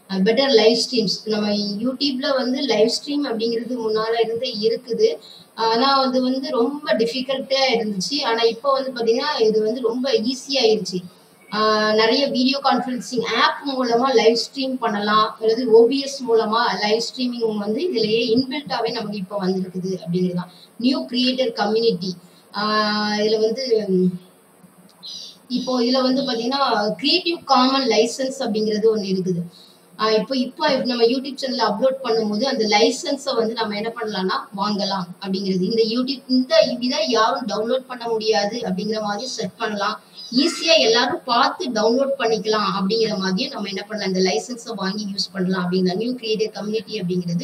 பெட்டர் லைவ் ஸ்ட்ரீம்ஸ் நம்ம யூடியூப்ல வந்து லைவ் ஸ்ட்ரீம் அப்படிங்கிறது முன்னால இருந்து இருக்குது ஆனா அது வந்து ரொம்ப டிஃபிகல்ட்டா இருந்துச்சு ஆனா இப்போ வந்து பாத்தீங்கன்னா இது வந்து ரொம்ப ஈஸியாயிருச்சு ஆஹ் நிறைய வீடியோ கான்ஃபரன்சிங் ஆப் மூலமா லைவ் ஸ்ட்ரீம் பண்ணலாம் அல்லது ஓபிஎஸ் மூலமா லைவ் ஸ்ட்ரீமிங் வந்து இதுலயே இன்பில்ட்டாவே நமக்கு இப்போ வந்திருக்குது அப்படிங்கிறது தான் நியூ கிரியேட்டர் கம்யூனிட்டி இதுல வந்து உம், இப்போ இதுல வந்து பாத்தீங்கன்னா கிரியேட்டிவ் காமன் லைசன்ஸ் அப்படிங்கிறது ஒண்ணு இருக்குது ஆஹ் இப்போ இப்போ நம்ம யூடியூப் சேனல்ல அப்லோட் பண்ணும்போது அந்த லைசன்ஸை வந்து நம்ம என்ன பண்ணலாம்னா வாங்கலாம் அப்படிங்கிறது இந்த யூடியூப் இந்த இதை யாரும் டவுன்லோட் பண்ண முடியாது அப்படிங்கிற மாதிரி செட் பண்ணலாம் ஈஸியா எல்லாரும் பார்த்து டவுன்லோட் பண்ணிக்கலாம் அப்படிங்கிற மாதிரியும் நம்ம என்ன பண்ணலாம் இந்த லைசன்ஸை வாங்கி யூஸ் பண்ணலாம் அப்படிங்கிற நியூ கிரியேட்டர் கம்யூனிட்டி அப்படிங்கிறது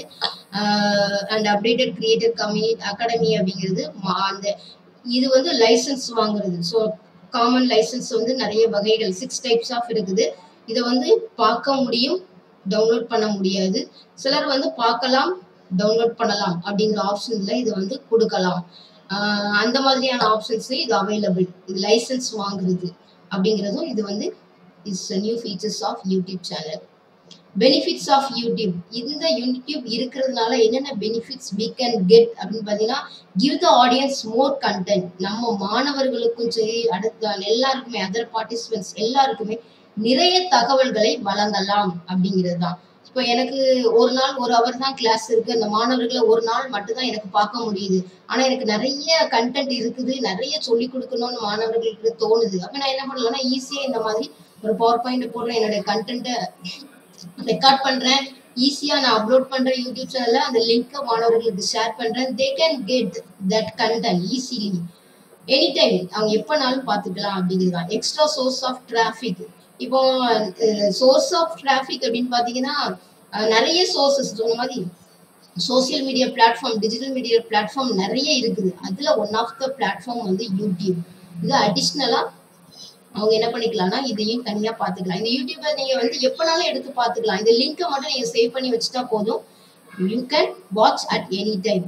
and updated creator community academy அப்படிங்கிறது மா- அந்த இது வந்து லைசன்ஸ் வாங்குறது ஸோ காமன் லைசன்ஸ் வந்து நிறைய வகைகள் சிக்ஸ் டைப்ஸ் ஆஃப் இருக்குது இதை வந்து பார்க்க முடியும் டவுன்லோட் பண்ண முடியாது சிலர் வந்து பார்க்கலாம் டவுன்லோட் பண்ணலாம் அப்படிங்கிற ஆப்ஷன்ல இது வந்து கொடுக்கலாம் ஆஹ் அந்த மாதிரியான ஆப்ஷன்ஸ் இது அவைலபிள் இது லைசன்ஸ் வாங்குறது அப்படிங்கிறதும் இது வந்து is new features of YouTube channel benefits of YouTube இந்த யூடியூப் இருக்கிறதுனால என்னென்ன பெனிஃபிட்ஸ் we கேன் கெட் அப்படின்னு பார்த்தீங்கன்னா give the audience more content நம்ம மாணவர்களுக்கும் சரி அடுத்த எல்லாருக்குமே அதர் பார்ட்டிசிபென்ட்ஸ் எல்லாருக்குமே நிறைய தகவல்களை வழங்கலாம் அப்படிங்கிறது தான் இப்போ எனக்கு ஒரு நாள் ஒரு அவர் தான் கிளாஸ் இருக்கு அந்த மாணவர்களை ஒரு நாள் மட்டும்தான் எனக்கு பார்க்க முடியுது ஆனா எனக்கு நிறைய கண்டென்ட் இருக்குது நிறைய சொல்லி கொடுக்கணும்னு மாணவர்களுக்கு தோணுது அப்ப நான் என்ன பண்ணலாம்னா ஈஸியா இந்த மாதிரி ஒரு பவர் பாயிண்ட் போடுறேன் என்னுடைய கண்டென்ட்டை ரெக்கார்ட் பண்றேன் ஈஸியா நான் அப்லோட் பண்றேன் யூடியூப் சேனல்ல அந்த லிங்கை மாணவர்களுக்கு ஷேர் பண்றேன் they can get that content easily any time அவங்க எப்பனாலும் பார்த்துக்கலாம் அப்படிங்கிறது தான் எக்ஸ்ட்ரா சோர்ஸ் ஆஃப் டிராஃபிக் இப்போ சோர்ஸ் ஆஃப் டிராஃபிக் அப்படின்னு பார்த்தீங்கன்னா அஹ், நிறைய சோர்சஸ் சொன்ன மாதிரி social media platform digital media platform நிறைய இருக்குது அதுல ஒன் ஆஃப் த பிளாட்ஃபார்ம் வந்து யூடியூப் இது அடிஷ்னலா அவங்க என்ன பண்ணிக்கலாம்னா இதையும் தனியா பாத்துக்கலாம் இந்த யூடியூப்பை நீங்க வந்து எப்பனாலும் எடுத்து பாத்துக்கலாம் இந்த லிங்கை மட்டும் நீங்க சேவ் பண்ணி வச்சுட்டா போதும் you can watch at any time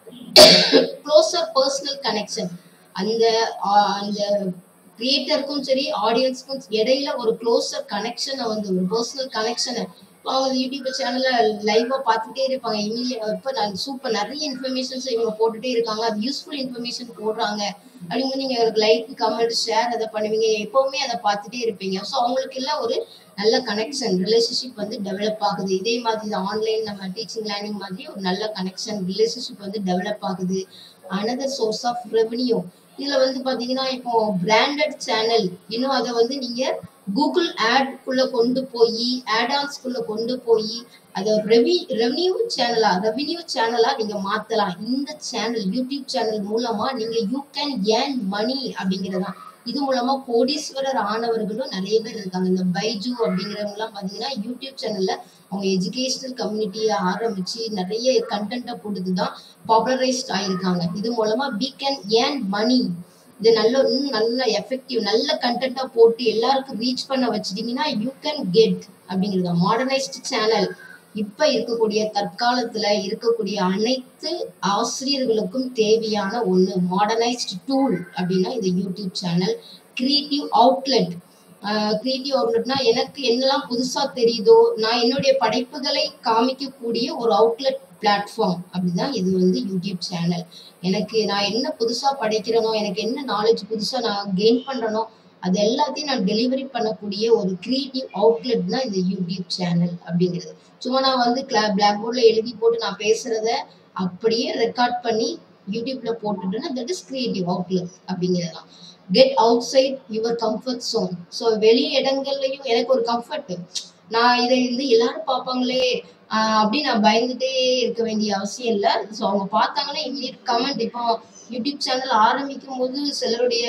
closer personal connection அந்த ஆஹ், அந்த கிரியேட்டருக்கும் சரி ஆடியன்ஸ்க்கும் இடையில ஒரு க்ளோசர் கனெக்ஷனை வந்து ஒரு பர்சனல் கனெக்ஷனை அவங்க யூடியூப் சேனல்ல லைவா பார்த்துட்டே இருப்பாங்க இமீடியட் இப்போ நான் சூப்பர் நிறைய இன்ஃபர்மேஷன்ஸ் இவங்க போட்டுட்டே இருக்காங்க அது யூஸ்ஃபுல் இன்ஃபர்மேஷன் போடுறாங்க அப்படிங்கும்போது நீங்க லைக் கமெண்ட் ஷேர் அதை பண்ணுவீங்க எப்பவுமே அதை பார்த்துட்டே இருப்பீங்க ஸோ அவங்களுக்கு எல்லாம் ஒரு நல்ல கனெக்ஷன் ரிலேஷன்ஷிப் வந்து டெவலப் ஆகுது இதே மாதிரி இந்த ஆன்லைன் நம்ம டீச்சிங் லேர்னிங் மாதிரி ஒரு நல்ல கனெக்ஷன் ரிலேஷன்ஷிப் வந்து டெவலப் ஆகுது அனதர் சோர்ஸ் ஆஃப் ரெவன்யூ இதுல வந்து பாத்தீங்கன்னா இப்போ பிராண்டட் சேனல் இன்னும் அதை வந்து நீங்க கூகுள் ஆட்குள்ள கொண்டு போய் ஆடான்ஸ்குள்ள கொண்டு போய் அதை ரெவி ரெவன்யூ சேனலா ரெவன்யூ சேனலா நீங்க மாத்தலாம் இந்த சேனல் யூடியூப் சேனல் மூலமா நீங்க யூ கேன் ஏர்ன் மணி அப்படிங்கறதா இது மூலமா கோடீஸ்வரர் ஆனவர்களும் நிறைய பேர் இருக்காங்க இந்த பைஜு அப்படிங்கிறவங்க எல்லாம் பாத்தீங்கன்னா யூடியூப் சேனல்ல அவங்க எஜுகேஷனல் கம்யூனிட்டியை ஆரம்பிச்சு நிறைய கண்டென்ட்டை கொடுத்து தான் பாப்புலரைஸ்ட் ஆயிருக்காங்க இது மூலமா we கேன் ஏர்ன் மணி இது நல்ல இன்னும் நல்ல எஃபெக்டிவ் நல்ல கண்டென்ட்டா போட்டு எல்லாருக்கும் ரீச் பண்ண வச்சிட்டீங்கன்னா யூ கேன் கெட் அப்படிங்கிறது மாடர்னைஸ்டு சேனல் இப்ப இருக்கக்கூடிய தற்காலத்துல இருக்கக்கூடிய அனைத்து ஆசிரியர்களுக்கும் தேவையான ஒண்ணு மாடர்னைஸ்டு டூல் அப்படின்னா இது YouTube channel creative outlet creative அவுட்லெட்னா எனக்கு என்னெல்லாம் புதுசா தெரியுதோ நான் என்னுடைய படைப்புகளை காமிக்கக்கூடிய ஒரு அவுட்லெட் பிளாட்ஃபார்ம் அப்படிதான் இது வந்து யூடியூப் சேனல் எனக்கு நான் என்ன புதுசா படைக்கிறேனோ எனக்கு என்ன நாலேஜ் புதுசா நான் கெயின் பண்றேனோ அது எல்லாத்தையும் நான் டெலிவரி பண்ணக்கூடிய ஒரு கிரியேட்டிவ் அவுட்லெட் தான் இந்த யூடியூப் சேனல் அப்படிங்கிறது சும்மா நான் வந்து கிளா பிளாக் போர்ட்ல எழுதி போட்டு நான் பேசுறத அப்படியே ரெக்கார்ட் பண்ணி யூடியூப்ல போட்டுட்டேன்னா தட் இஸ் கிரியேட்டிவ் அவுட்லெட் அப்படிங்கிறது தான் get outside your comfort zone so வெளி இடங்கள்லயும் எனக்கு ஒரு கம்ஃபர்ட் நான் இதை வந்து எல்லாரும் பார்ப்பாங்களே ஆஹ் அப்படி நான் பயந்துட்டே இருக்க வேண்டிய அவசியம் இல்லை ஸோ அவங்க பார்த்தாங்கன்னா இமீடியட் கமெண்ட் இப்போ யூடியூப் சேனல் ஆரம்பிக்கும் போது சிலருடைய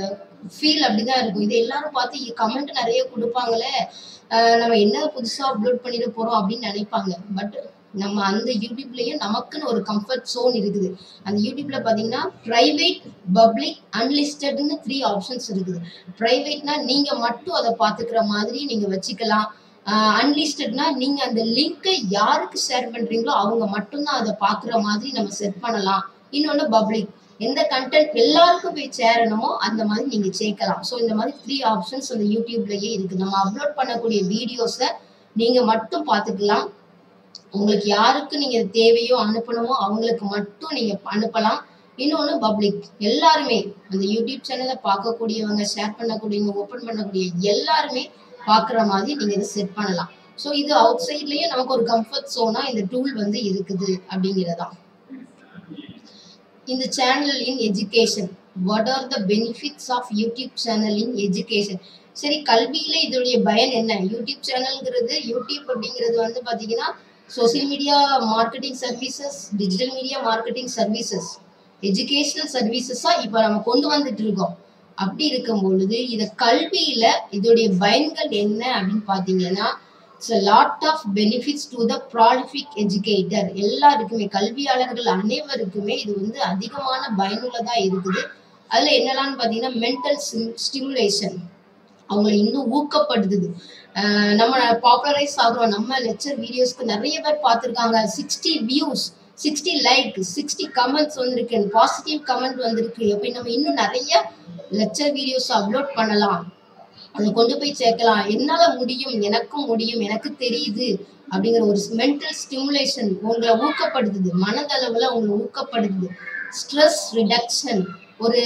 ஃபீல் அப்படிதான் இருக்கும் இது எல்லாரும் பார்த்து கமெண்ட் நிறைய கொடுப்பாங்களே ஆஹ் நம்ம என்ன புதுசா அப்லோட் பண்ணிட போறோம் அப்படின்னு நினைப்பாங்க பட் நம்ம அந்த யூடியூப்லயும் நமக்குன்னு ஒரு கம்ஃபர்ட் ஜோன் இருக்குது அந்த யூடியூப்ல பாத்தீங்கன்னா பிரைவேட் பப்ளிக் அன்லிஸ்டட்னு த்ரீ ஆப்ஷன்ஸ் இருக்குது பிரைவேட்னா நீங்க மட்டும் அதை பாத்துக்கிற மாதிரி நீங்க வச்சுக்கலாம் அன்லிஸ்டட்னா நீங்க அந்த லிங்கை யாருக்கு ஷேர் பண்றீங்களோ அவங்க மட்டும்தான் அதை பாக்குற மாதிரி நம்ம செட் பண்ணலாம் இன்னொன்னு பப்ளிக் எந்த கண்டென்ட் எல்லாருக்கும் போய் சேரணுமோ அந்த மாதிரி நீங்க சேர்க்கலாம் ஸோ இந்த மாதிரி த்ரீ ஆப்ஷன்ஸ் அந்த யூடியூப்லயே இருக்கு நம்ம அப்லோட் பண்ணக்கூடிய வீடியோஸை நீங்க மட்டும் பார்த்துக்கலாம் உங்களுக்கு யாருக்கு நீங்க தேவையோ அனுப்பணுமோ அவங்களுக்கு மட்டும் நீங்க அனுப்பலாம் இன்னொன்று பப்ளிக் எல்லாருமே அந்த யூடியூப் சேனலை பார்க்கக்கூடியவங்க ஷேர் பண்ணக்கூடியவங்க ஓப்பன் பண்ணக்கூடிய எல்லாருமே பார்க்குற மாதிரி நீங்க இதை செட் பண்ணலாம் ஸோ இது அவுட் சைட்லயும் நமக்கு ஒரு கம்ஃபர்ட் சோனா இந்த டூல் வந்து இருக்குது அப்படிங்கிறதான் இந்த channel in education what are the benefits of YouTube channel in education சரி கல்வியில இதோடைய பயன் என்ன யூடியூப் சேனல்ங்கிறது யூடியூப் அப்படிங்கிறது வந்து பாத்தீங்கன்னா social media marketing services digital media marketing services educational சர்வீசஸா இப்போ நம்ம கொண்டு வந்துட்டு இருக்கோம் அப்படி இருக்கும் பொழுது இத கல்வியில இதோடைய பயன்கள் என்ன அப்படின்னு பாத்தீங்கன்னா it's lot of benefits to the prolific educator எல்லாருக்குமே கல்வியாளர்கள் அனைவருக்குமே இது வந்து அதிகமான பயனுள்ளதா இருக்குது அதுல என்னெல்லாம் பாத்தீங்கன்னா மென்டல் ஸ்டிமுலேஷன் அவங்களை இன்னும் ஊக்கப்படுத்துது அஹ் நம்ம பாப்புலரைஸ் ஆகுறோம் நம்ம லெக்சர் வீடியோஸ்க்கு நிறைய பேர் பார்த்துருக்காங்க sixty views sixty like sixty comments வந்திருக்கு பாசிட்டிவ் கமெண்ட் வந்திருக்கு அப்படி நம்ம இன்னும் நிறைய லெக்சர் வீடியோஸ் அப்லோட் பண்ணலாம் அதை கொண்டு போய் சேர்க்கலாம் என்னால முடியும் எனக்கும் முடியும் எனக்கு தெரியுது அப்படிங்கிற ஒரு மென்டல் ஸ்டிமுலேஷன் உங்களை ஊக்கப்படுத்துது மனதளவுல உங்களை ஊக்கப்படுத்துது ஸ்ட்ரெஸ் ரிடக்ஷன் ஒரு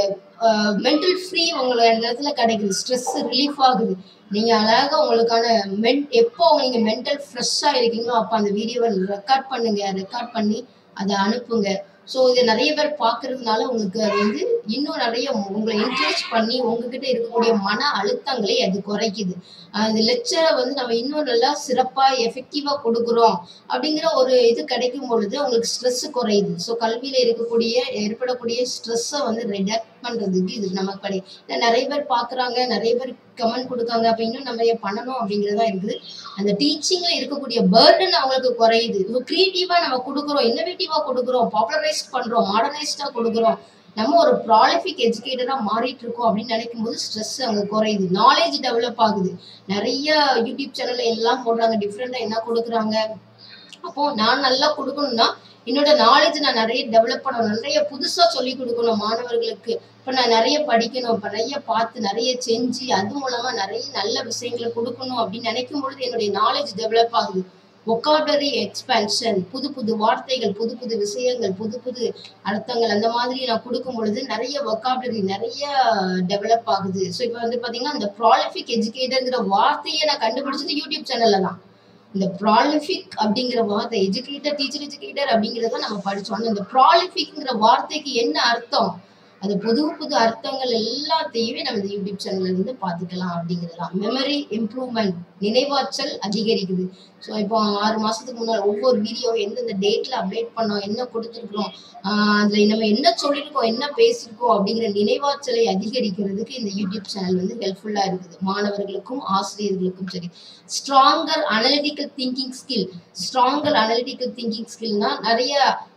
மென்டல் ஃப்ரீ உங்களோட இடத்துல கிடைக்குது ஸ்ட்ரெஸ் ரிலீஃப் ஆகுது நீங்க அழகா உங்களுக்கான மென் எப்போ நீங்க மென்டல் ஃப்ரெஷ்ஷா இருக்கீங்களோ அப்போ அந்த வீடியோவை ரெக்கார்ட் பண்ணுங்க ரெக்கார்ட் பண்ணி அதை அனுப்புங்க ஸோ இதை நிறைய பேர் பார்க்கறதுனால உங்களுக்கு அது வந்து இன்னும் நிறைய உங்களை என்கரேஜ் பண்ணி உங்ககிட்ட இருக்கக்கூடிய மன அழுத்தங்களை அது குறைக்குது அந்த லெக்சரை வந்து நம்ம இன்னும் நல்லா சிறப்பாக எஃபெக்டிவாக கொடுக்குறோம் அப்படிங்கிற ஒரு இது கிடைக்கும் பொழுது உங்களுக்கு ஸ்ட்ரெஸ் குறையுது ஸோ கல்வியில் இருக்கக்கூடிய ஏற்படக்கூடிய ஸ்ட்ரெஸ்ஸை வந்து ரிடக்ட் பண்ணுறதுக்கு இது நமக்கு கிடை ஏன்னா நிறைய பேர் பார்க்குறாங்க நிறைய பேர் கமெண்ட் கொடுக்காங்க அப்போ இன்னும் நிறைய பண்ணணும் அப்படிங்கிறதா இருக்குது அந்த டீச்சிங்ல இருக்கக்கூடிய பேர்டன் அவங்களுக்கு குறையுது இப்போ கிரியேட்டிவா நம்ம கொடுக்குறோம் இன்னோவேட்டிவா கொடுக்குறோம் பாப்புலரைஸ் பண்றோம் மாடர்னைஸ்டா கொடுக்குறோம் நம்ம ஒரு ப்ராலிஃபிக் எஜுகேட்டரா மாறிட்டு இருக்கோம் அப்படின்னு நினைக்கும் போது ஸ்ட்ரெஸ் அங்க குறையுது நாலேஜ் டெவலப் ஆகுது நிறைய யூடியூப் சேனல்ல எல்லாம் போடுறாங்க டிஃப்ரெண்டா என்ன கொடுக்குறாங்க அப்போ நான் நல்லா கொடுக்கணும்னா என்னோட நாலேஜ் நான் நிறைய டெவலப் பண்ணணும் நிறைய புதுசா சொல்லி கொடுக்கணும் மாணவர்களுக்கு இப்போ நான் நிறைய படிக்கணும் இப்போ நிறைய பார்த்து நிறைய செஞ்சு அது மூலமா நிறைய நல்ல விஷயங்களை கொடுக்கணும் அப்படின்னு நினைக்கும் பொழுது என்னுடைய நாலேஜ் டெவலப் ஆகுது ஒக்காபரி எக்ஸ்பென்ஷன் புது புது வார்த்தைகள் புது புது விஷயங்கள் புது புது அர்த்தங்கள் அந்த மாதிரி நான் கொடுக்கும் பொழுது நிறைய ஒக்காபரி நிறைய டெவலப் ஆகுது ஸோ இப்போ வந்து பார்த்தீங்கன்னா இந்த ப்ராலிஃபிக் எஜுகேட்டர்ங்கிற வார்த்தையை நான் கண்டுபிடிச்சது யூடியூப் சேனல்ல தான் இந்த ப்ராலிஃபிக் அப்படிங்கிற வார்த்தை எஜுகேட்டர் டீச்சர் எஜுகேட்டர் அப்படிங்கிறத நம்ம படிச்சோம் இந்த ப்ராலிஃபிக்ங்கிற வார்த்தைக்கு என்ன அர்த்தம் அது புது புது அர்த்தங்கள் எல்லாத்தையுமே நம்ம இந்த யூடியூப் சேனல்ல இருந்து பார்த்துக்கலாம் அப்படிங்கிறதுலாம் மெமரி இம்ப்ரூவ்மெண்ட் நினைவாற்றல் அதிகரிக்குது ஸோ இப்போ ஆறு மாசத்துக்கு முன்னாடி ஒவ்வொரு வீடியோ எந்தெந்த டேட்ல அப்டேட் பண்ணோம் என்ன கொடுத்துருக்குறோம் அதுல நம்ம என்ன சொல்லியிருக்கோம் என்ன பேசியிருக்கோம் அப்படிங்கிற நினைவாற்றலை அதிகரிக்கிறதுக்கு இந்த யூடியூப் சேனல் வந்து ஹெல்ப்ஃபுல்லா இருக்குது மாணவர்களுக்கும் ஆசிரியர்களுக்கும் சரி stronger analytical thinking skill stronger analytical thinking ஸ்கில்னா நிறைய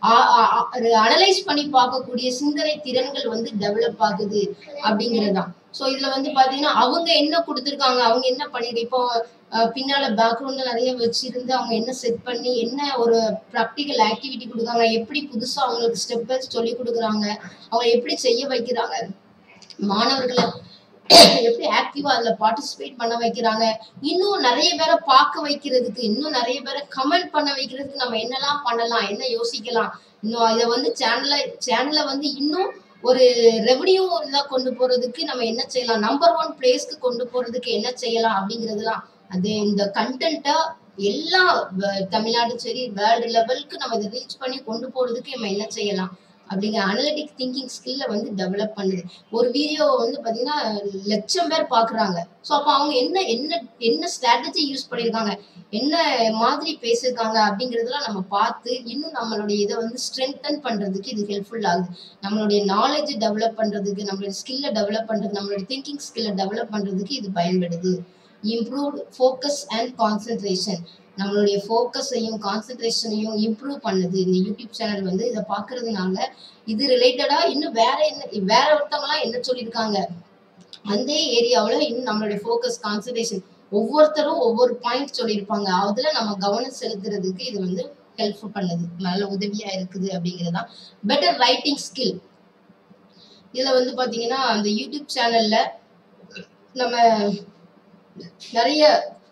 அனலைஸ் பண்ணி பார்க்கக்கூடிய சிந்தனை திறன்கள் வந்து டெவலப் ஆகுது அப்படிங்கிறதுதான் ஸோ இதுல வந்து பாத்தீங்கன்னா அவங்க என்ன கொடுத்துருக்காங்க அவங்க என்ன பண்ணிருக்கு இப்போ அஹ், பின்னால பேக்ரவுண்ட்ல நிறைய வச்சிருந்து அவங்க என்ன செட் பண்ணி என்ன ஒரு ப்ராக்டிக்கல் ஆக்டிவிட்டி கொடுக்காங்க எப்படி புதுசா அவங்களுக்கு ஸ்டெப் பை சொல்லி கொடுக்குறாங்க அவங்க எப்படி செய்ய வைக்கிறாங்க மாணவர்களை எப்படி ஆக்டிவா அதுல பார்ட்டிசிபேட் பண்ண வைக்கிறாங்க இன்னும் நிறைய பேரை பார்க்க வைக்கிறதுக்கு இன்னும் நிறைய பேரை கமெண்ட் பண்ண வைக்கிறதுக்கு நம்ம என்னெல்லாம் பண்ணலாம் என்ன யோசிக்கலாம் இன்னும் இதை வந்து சேனல்ல சேனலை வந்து இன்னும் ஒரு ரெவன்யூ இதா கொண்டு போறதுக்கு நம்ம என்ன செய்யலாம் நம்பர் ஒன் பிளேஸ்க்கு கொண்டு போறதுக்கு என்ன செய்யலாம் அப்படிங்கிறதுலாம் அது இந்த கண்டென்ட்டை எல்லா வ- தமிழ்நாடு சரி வேர்ல்டு லெவலுக்கு நம்ம இதை ரீச் பண்ணி கொண்டு போறதுக்கு நம்ம என்ன செய்யலாம் அப்படிங்கிற அனலிட்டிக் திங்கிங் ஸ்கில்ல வந்து டெவலப் பண்ணுது ஒரு வீடியோ வந்து பாத்தீங்கன்னா லட்சம் பேர் பாக்குறாங்க ஸோ அப்போ அவங்க என்ன என்ன என்ன ஸ்ட்ராட்டஜி யூஸ் பண்ணியிருக்காங்க என்ன மாதிரி பேசியிருக்காங்க அப்படிங்கிறதெல்லாம் நம்ம பார்த்து இன்னும் நம்மளுடைய இதை வந்து ஸ்ட்ரென்தன் பண்றதுக்கு இது ஹெல்ப்ஃபுல் ஆகுது நம்மளுடைய நாலேஜ் டெவலப் பண்றதுக்கு நம்மளுடைய ஸ்கில்லை டெவலப் பண்றதுக்கு நம்மளுடைய திங்கிங் ஸ்கில்லை டெவலப் பண்றதுக்கு இது பயன்படுது இம்ப்ரூவ்ட் ஃபோக்கஸ் அண்ட் கான்சென்ட்ரேஷன் நம்மளுடைய ஃபோக்கஸையும் கான்சென்ட்ரேஷனையும் இம்ப்ரூவ் பண்ணுது இந்த யூடியூப் சேனல் வந்து இதை பார்க்கறதுனால இது ரிலேட்டடா இன்னும் வேற என்ன வேற ஒருத்தவங்கலாம் என்ன சொல்லியிருக்காங்க அந்த ஏரியாவில் இன்னும் நம்மளுடைய ஃபோக்கஸ் கான்சன்ட்ரேஷன் ஒவ்வொருத்தரும் ஒவ்வொரு பாயிண்ட் சொல்லியிருப்பாங்க அதுல நம்ம கவனம் செலுத்துறதுக்கு இது வந்து ஹெல்ப் பண்ணுது நல்ல உதவியா இருக்குது அப்படிங்கிறதா பெட்டர் ரைட்டிங் ஸ்கில் இதுல வந்து பாத்தீங்கன்னா அந்த யூடியூப் சேனல்ல நம்ம நிறைய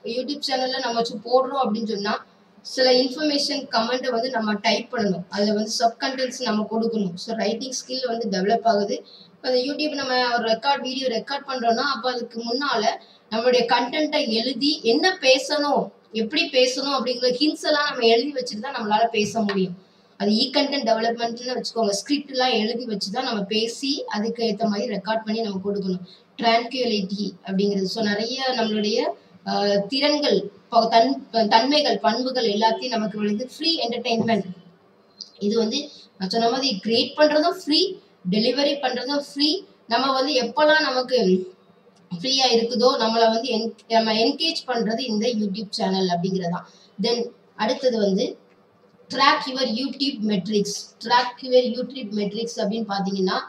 யூடியூப் சேனல்ல நம்ம வச்சு போடுறோம் அப்படின்னு சொன்னா சில இன்ஃபர்மேஷன் கமெண்ட்டை வந்து நம்ம டைப் பண்ணணும் அதில் வந்து சப் கண்டென்ட்ஸ் நம்ம கொடுக்கணும் ஸோ ரைட்டிங் ஸ்கில் வந்து டெவலப் ஆகுது இப்போ அந்த யூடியூப் நம்ம ஒரு ரெக்கார்ட் வீடியோ ரெக்கார்ட் பண்ணுறோம்னா அப்போ அதுக்கு முன்னால நம்மளுடைய கண்டென்ட்டை எழுதி என்ன பேசணும் எப்படி பேசணும் அப்படிங்கிற ஹின்ஸ் எல்லாம் நம்ம எழுதி வச்சுட்டு தான் நம்மளால பேச முடியும் அது இ கண்டென்ட் டெவலப்மெண்ட்னு வச்சுக்கோங்க ஸ்கிரிப்ட் எல்லாம் எழுதி வச்சு தான் நம்ம பேசி அதுக்கு ஏற்ற மாதிரி ரெக்கார்ட் பண்ணி நம்ம கொடுக்கணும் ட்ரான்குவலிட்டி அப்படிங்கிறது ஸோ நிறைய நம்மளுடைய ஆஹ், திறன்கள் ப- தன் தன்மைகள் பண்புகள் எல்லாத்தையும் நமக்கு வந்து ஃப்ரீ என்டர்டெயின்மெண்ட் இது வந்து நான் சொன்ன மாதிரி கிரியேட் பண்றதும் ஃப்ரீ டெலிவரி பண்றதும் ஃப்ரீ நம்ம வந்து எப்போல்லாம் நமக்கு ஃப்ரீயா இருக்குதோ நம்மளை வந்து en- நம்ம என்கேஜ் பண்றது இந்த யூடியூப் சேனல் அப்படிங்கிறதான் தென் அடுத்தது வந்து track your YouTube metrics track your YouTube metrics அப்படின்னு பார்த்தீங்கன்னா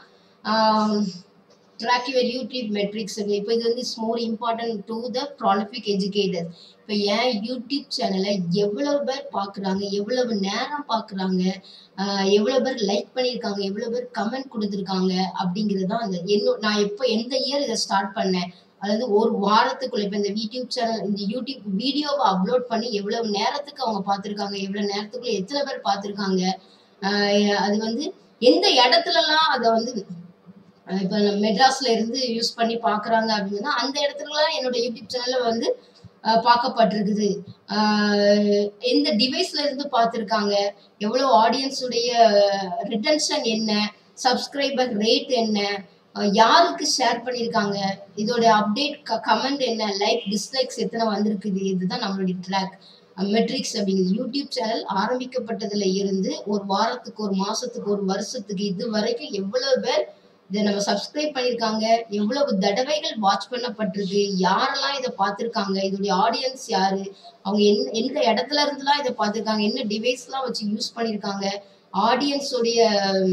ட்ராக் யுவர் யூடியூப் மெட்ரிக்ஸ் இப்போ இது வந்து it's more important to the prolific educator இப்போ ஏன் யூடியூப் சேனலை எவ்வளவு பேர் பார்க்குறாங்க எவ்வளவு நேரம் பார்க்குறாங்க எவ்வளோ பேர் லைக் பண்ணியிருக்காங்க எவ்வளோ பேர் கமெண்ட் கொடுத்துருக்காங்க அப்படிங்கிறது தான் அந்த என்ன நான் எப்போ எந்த இயர் இதை ஸ்டார்ட் பண்ணேன் அதாவது ஒரு வாரத்துக்குள்ள இப்போ இந்த யூடியூப் சேனல் இந்த யூடியூப் வீடியோவை அப்லோட் பண்ணி எவ்வளவு நேரத்துக்கு அவங்க பார்த்துருக்காங்க எவ்வளோ நேரத்துக்குள்ள எத்தனை பேர் பார்த்துருக்காங்க அது வந்து எந்த இடத்துலலாம் அதை வந்து அஹ் இப்ப நம்ம மெட்ராஸ்ல இருந்து யூஸ் பண்ணி பாக்குறாங்க அப்படின்னா அந்த இடத்துலலாம் என்னோட யூடியூப் சேனல்ல வந்து அஹ் பார்க்கப்பட்டிருக்குது அஹ் எந்த டிவைஸ்ல இருந்து பார்த்துருக்காங்க எவ்வளவு ஆடியன்ஸ் உடைய ரிட்டன்ஷன் என்ன சப்ஸ்கிரைபர் ரேட் என்ன அஹ் யாருக்கு ஷேர் பண்ணியிருக்காங்க இதோட அப்டேட் கமெண்ட் என்ன லைக் டிஸ்லைக்ஸ் எத்தனை வந்திருக்குது இதுதான் நம்மளுடைய ட்ராக் மெட்ரிக்ஸ் அப்படிங்கிறது யூடியூப் சேனல் ஆரம்பிக்கப்பட்டதுல இருந்து ஒரு வாரத்துக்கு ஒரு மாசத்துக்கு ஒரு வருஷத்துக்கு இது வரைக்கும் எவ்வளவு பேர் இதை நம்ம சப்ஸ்கிரைப் பண்ணியிருக்காங்க எவ்வளவு தடவைகள் வாட்ச் பண்ணப்பட்டிருக்கு யாரெல்லாம் இதை பார்த்துருக்காங்க இதோடைய ஆடியன்ஸ் யாரு அவங்க என் எந்த இடத்துல இருந்துலாம் இதை பார்த்துருக்காங்க என்ன டிவைஸ்லாம் வச்சு யூஸ் பண்ணியிருக்காங்க ஆடியன்ஸோடைய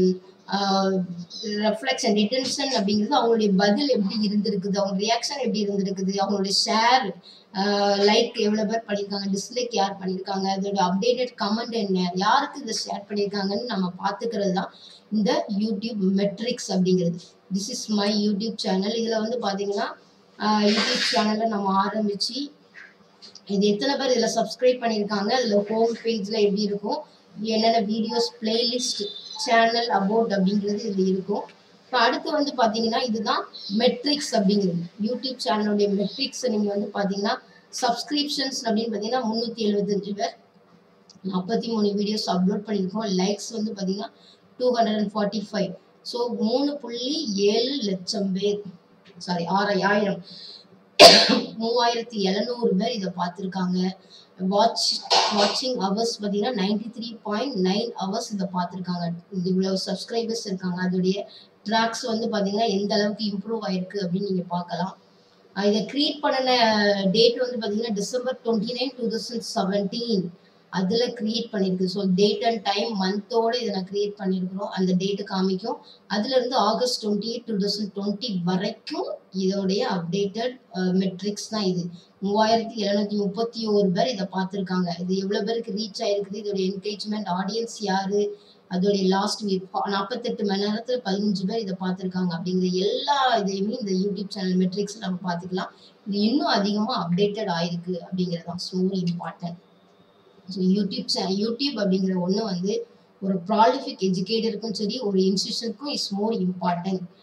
ரெஃப்ளெக்ஷன் ரிட்டன்ஷன் அப்படிங்கிறது அவங்களுடைய பதில் எப்படி இருந்திருக்குது அவங்க ரியாக்ஷன் எப்படி இருந்திருக்குது அவங்களுடைய ஷேர் லைக் எவ்வளோ பேர் பண்ணியிருக்காங்க டிஸ்லைக் யார் பண்ணியிருக்காங்க அதோட அப்டேட்டட் கமெண்ட் என்ன யாருக்கு இதை ஷேர் பண்ணியிருக்காங்கன்னு நம்ம பார்த்துக்கிறது தான் இந்த யூடியூப் மெட்ரிக்ஸ் அப்படிங்கிறது this is my YouTube channel இதில் வந்து பார்த்தீங்கன்னா யூடியூப் சேனலை நம்ம ஆரம்பித்து இது எத்தனை பேர் இதில் சப்ஸ்கிரைப் பண்ணியிருக்காங்க அதில் ஹோம் பேஜில் எப்படி இருக்கும் என்னென்ன வீடியோஸ் பிளேலிஸ்ட் சேனல் அபவுட் அப்படிங்கிறது இதில் இருக்கும் இப்போ அடுத்து வந்து பார்த்தீங்கன்னா இதுதான் மெட்ரிக்ஸ் அப்படிங்கிறது யூடியூப் சேனலுடைய மெட்ரிக்ஸ் நீங்கள் வந்து பார்த்தீங்கன்னா சப்ஸ்கிரிப்ஷன்ஸ் அப்படின்னு பார்த்தீங்கன்னா முந்நூற்றி எழுபத்தஞ்சு பேர் நாற்பத்தி மூணு வீடியோஸ் அப்லோட் பண்ணியிருக்கோம் லைக்ஸ் வந்து பார்த்தீங்கன்னா two hundred and forty five so மூணு புள்ளி ஏழு லட்சம் பேர் சாரி ஆறு ஆயிரம் மூவாயிரத்தி எழுநூறு பேர் இதை பார்த்துருக்காங்க வாட்ச் வாட்சிங் ஹவர்ஸ் பார்த்தீங்கன்னா ninety three point nine hours இதை பார்த்துருக்காங்க இது இவ்வளோ சப்ஸ்கிரைபர்ஸ் இருக்காங்க அதோடைய ட்ராக்ஸ் வந்து பார்த்தீங்கன்னா எந்த அளவுக்கு இம்ப்ரூவ் ஆயிருக்கு அப்படின்னு நீங்கள் பார்க்கலாம் அஹ் இதை க்ரியேட் பண்ணின டேட் வந்து பார்த்தீங்கன்னா December twenty nine two thousand seventeen அதில் க்ரியேட் பண்ணியிருக்கு ஸோ டேட் அண்ட் டைம் மந்தோட இதை நான் க்ரியேட் பண்ணியிருக்கிறோம் அந்த டேட்டு காமிக்கும் அதுலேருந்து August twenty eight two thousand twenty வரைக்கும் இதோடைய அப்டேட்டட் மெட்ரிக்ஸ் தான் இது மூவாயிரத்தி எழுநூத்தி முப்பத்தி ஒரு பேர் இதை பார்த்துருக்காங்க இது எவ்வளோ பேருக்கு ரீச் ஆயிருக்குது இதோட என்கேஜ்மெண்ட் ஆடியன்ஸ் யாரு அதோடைய லாஸ்ட் வீக் நாற்பத்தெட்டு மணி நேரத்தில் பதினஞ்சு பேர் இதை பார்த்துருக்காங்க அப்படிங்கிற எல்லா இதையுமே இந்த யூடியூப் சேனல் மெட்ரிக்ஸ் நம்ம பார்த்துக்கலாம் இது இன்னும் அதிகமாக அப்டேட்டட் ஆயிருக்கு அப்படிங்கிறது தான் so important so YouTube say YouTube அப்படிங்கிற ஒன்று வந்து ஒரு ப்ராலிஃபிக் எஜுகேட்டருக்கும் சரி ஒரு இன்ஸ்டியூஷனுக்கும் இஸ் மோர் இம்பார்ட்டன்ட்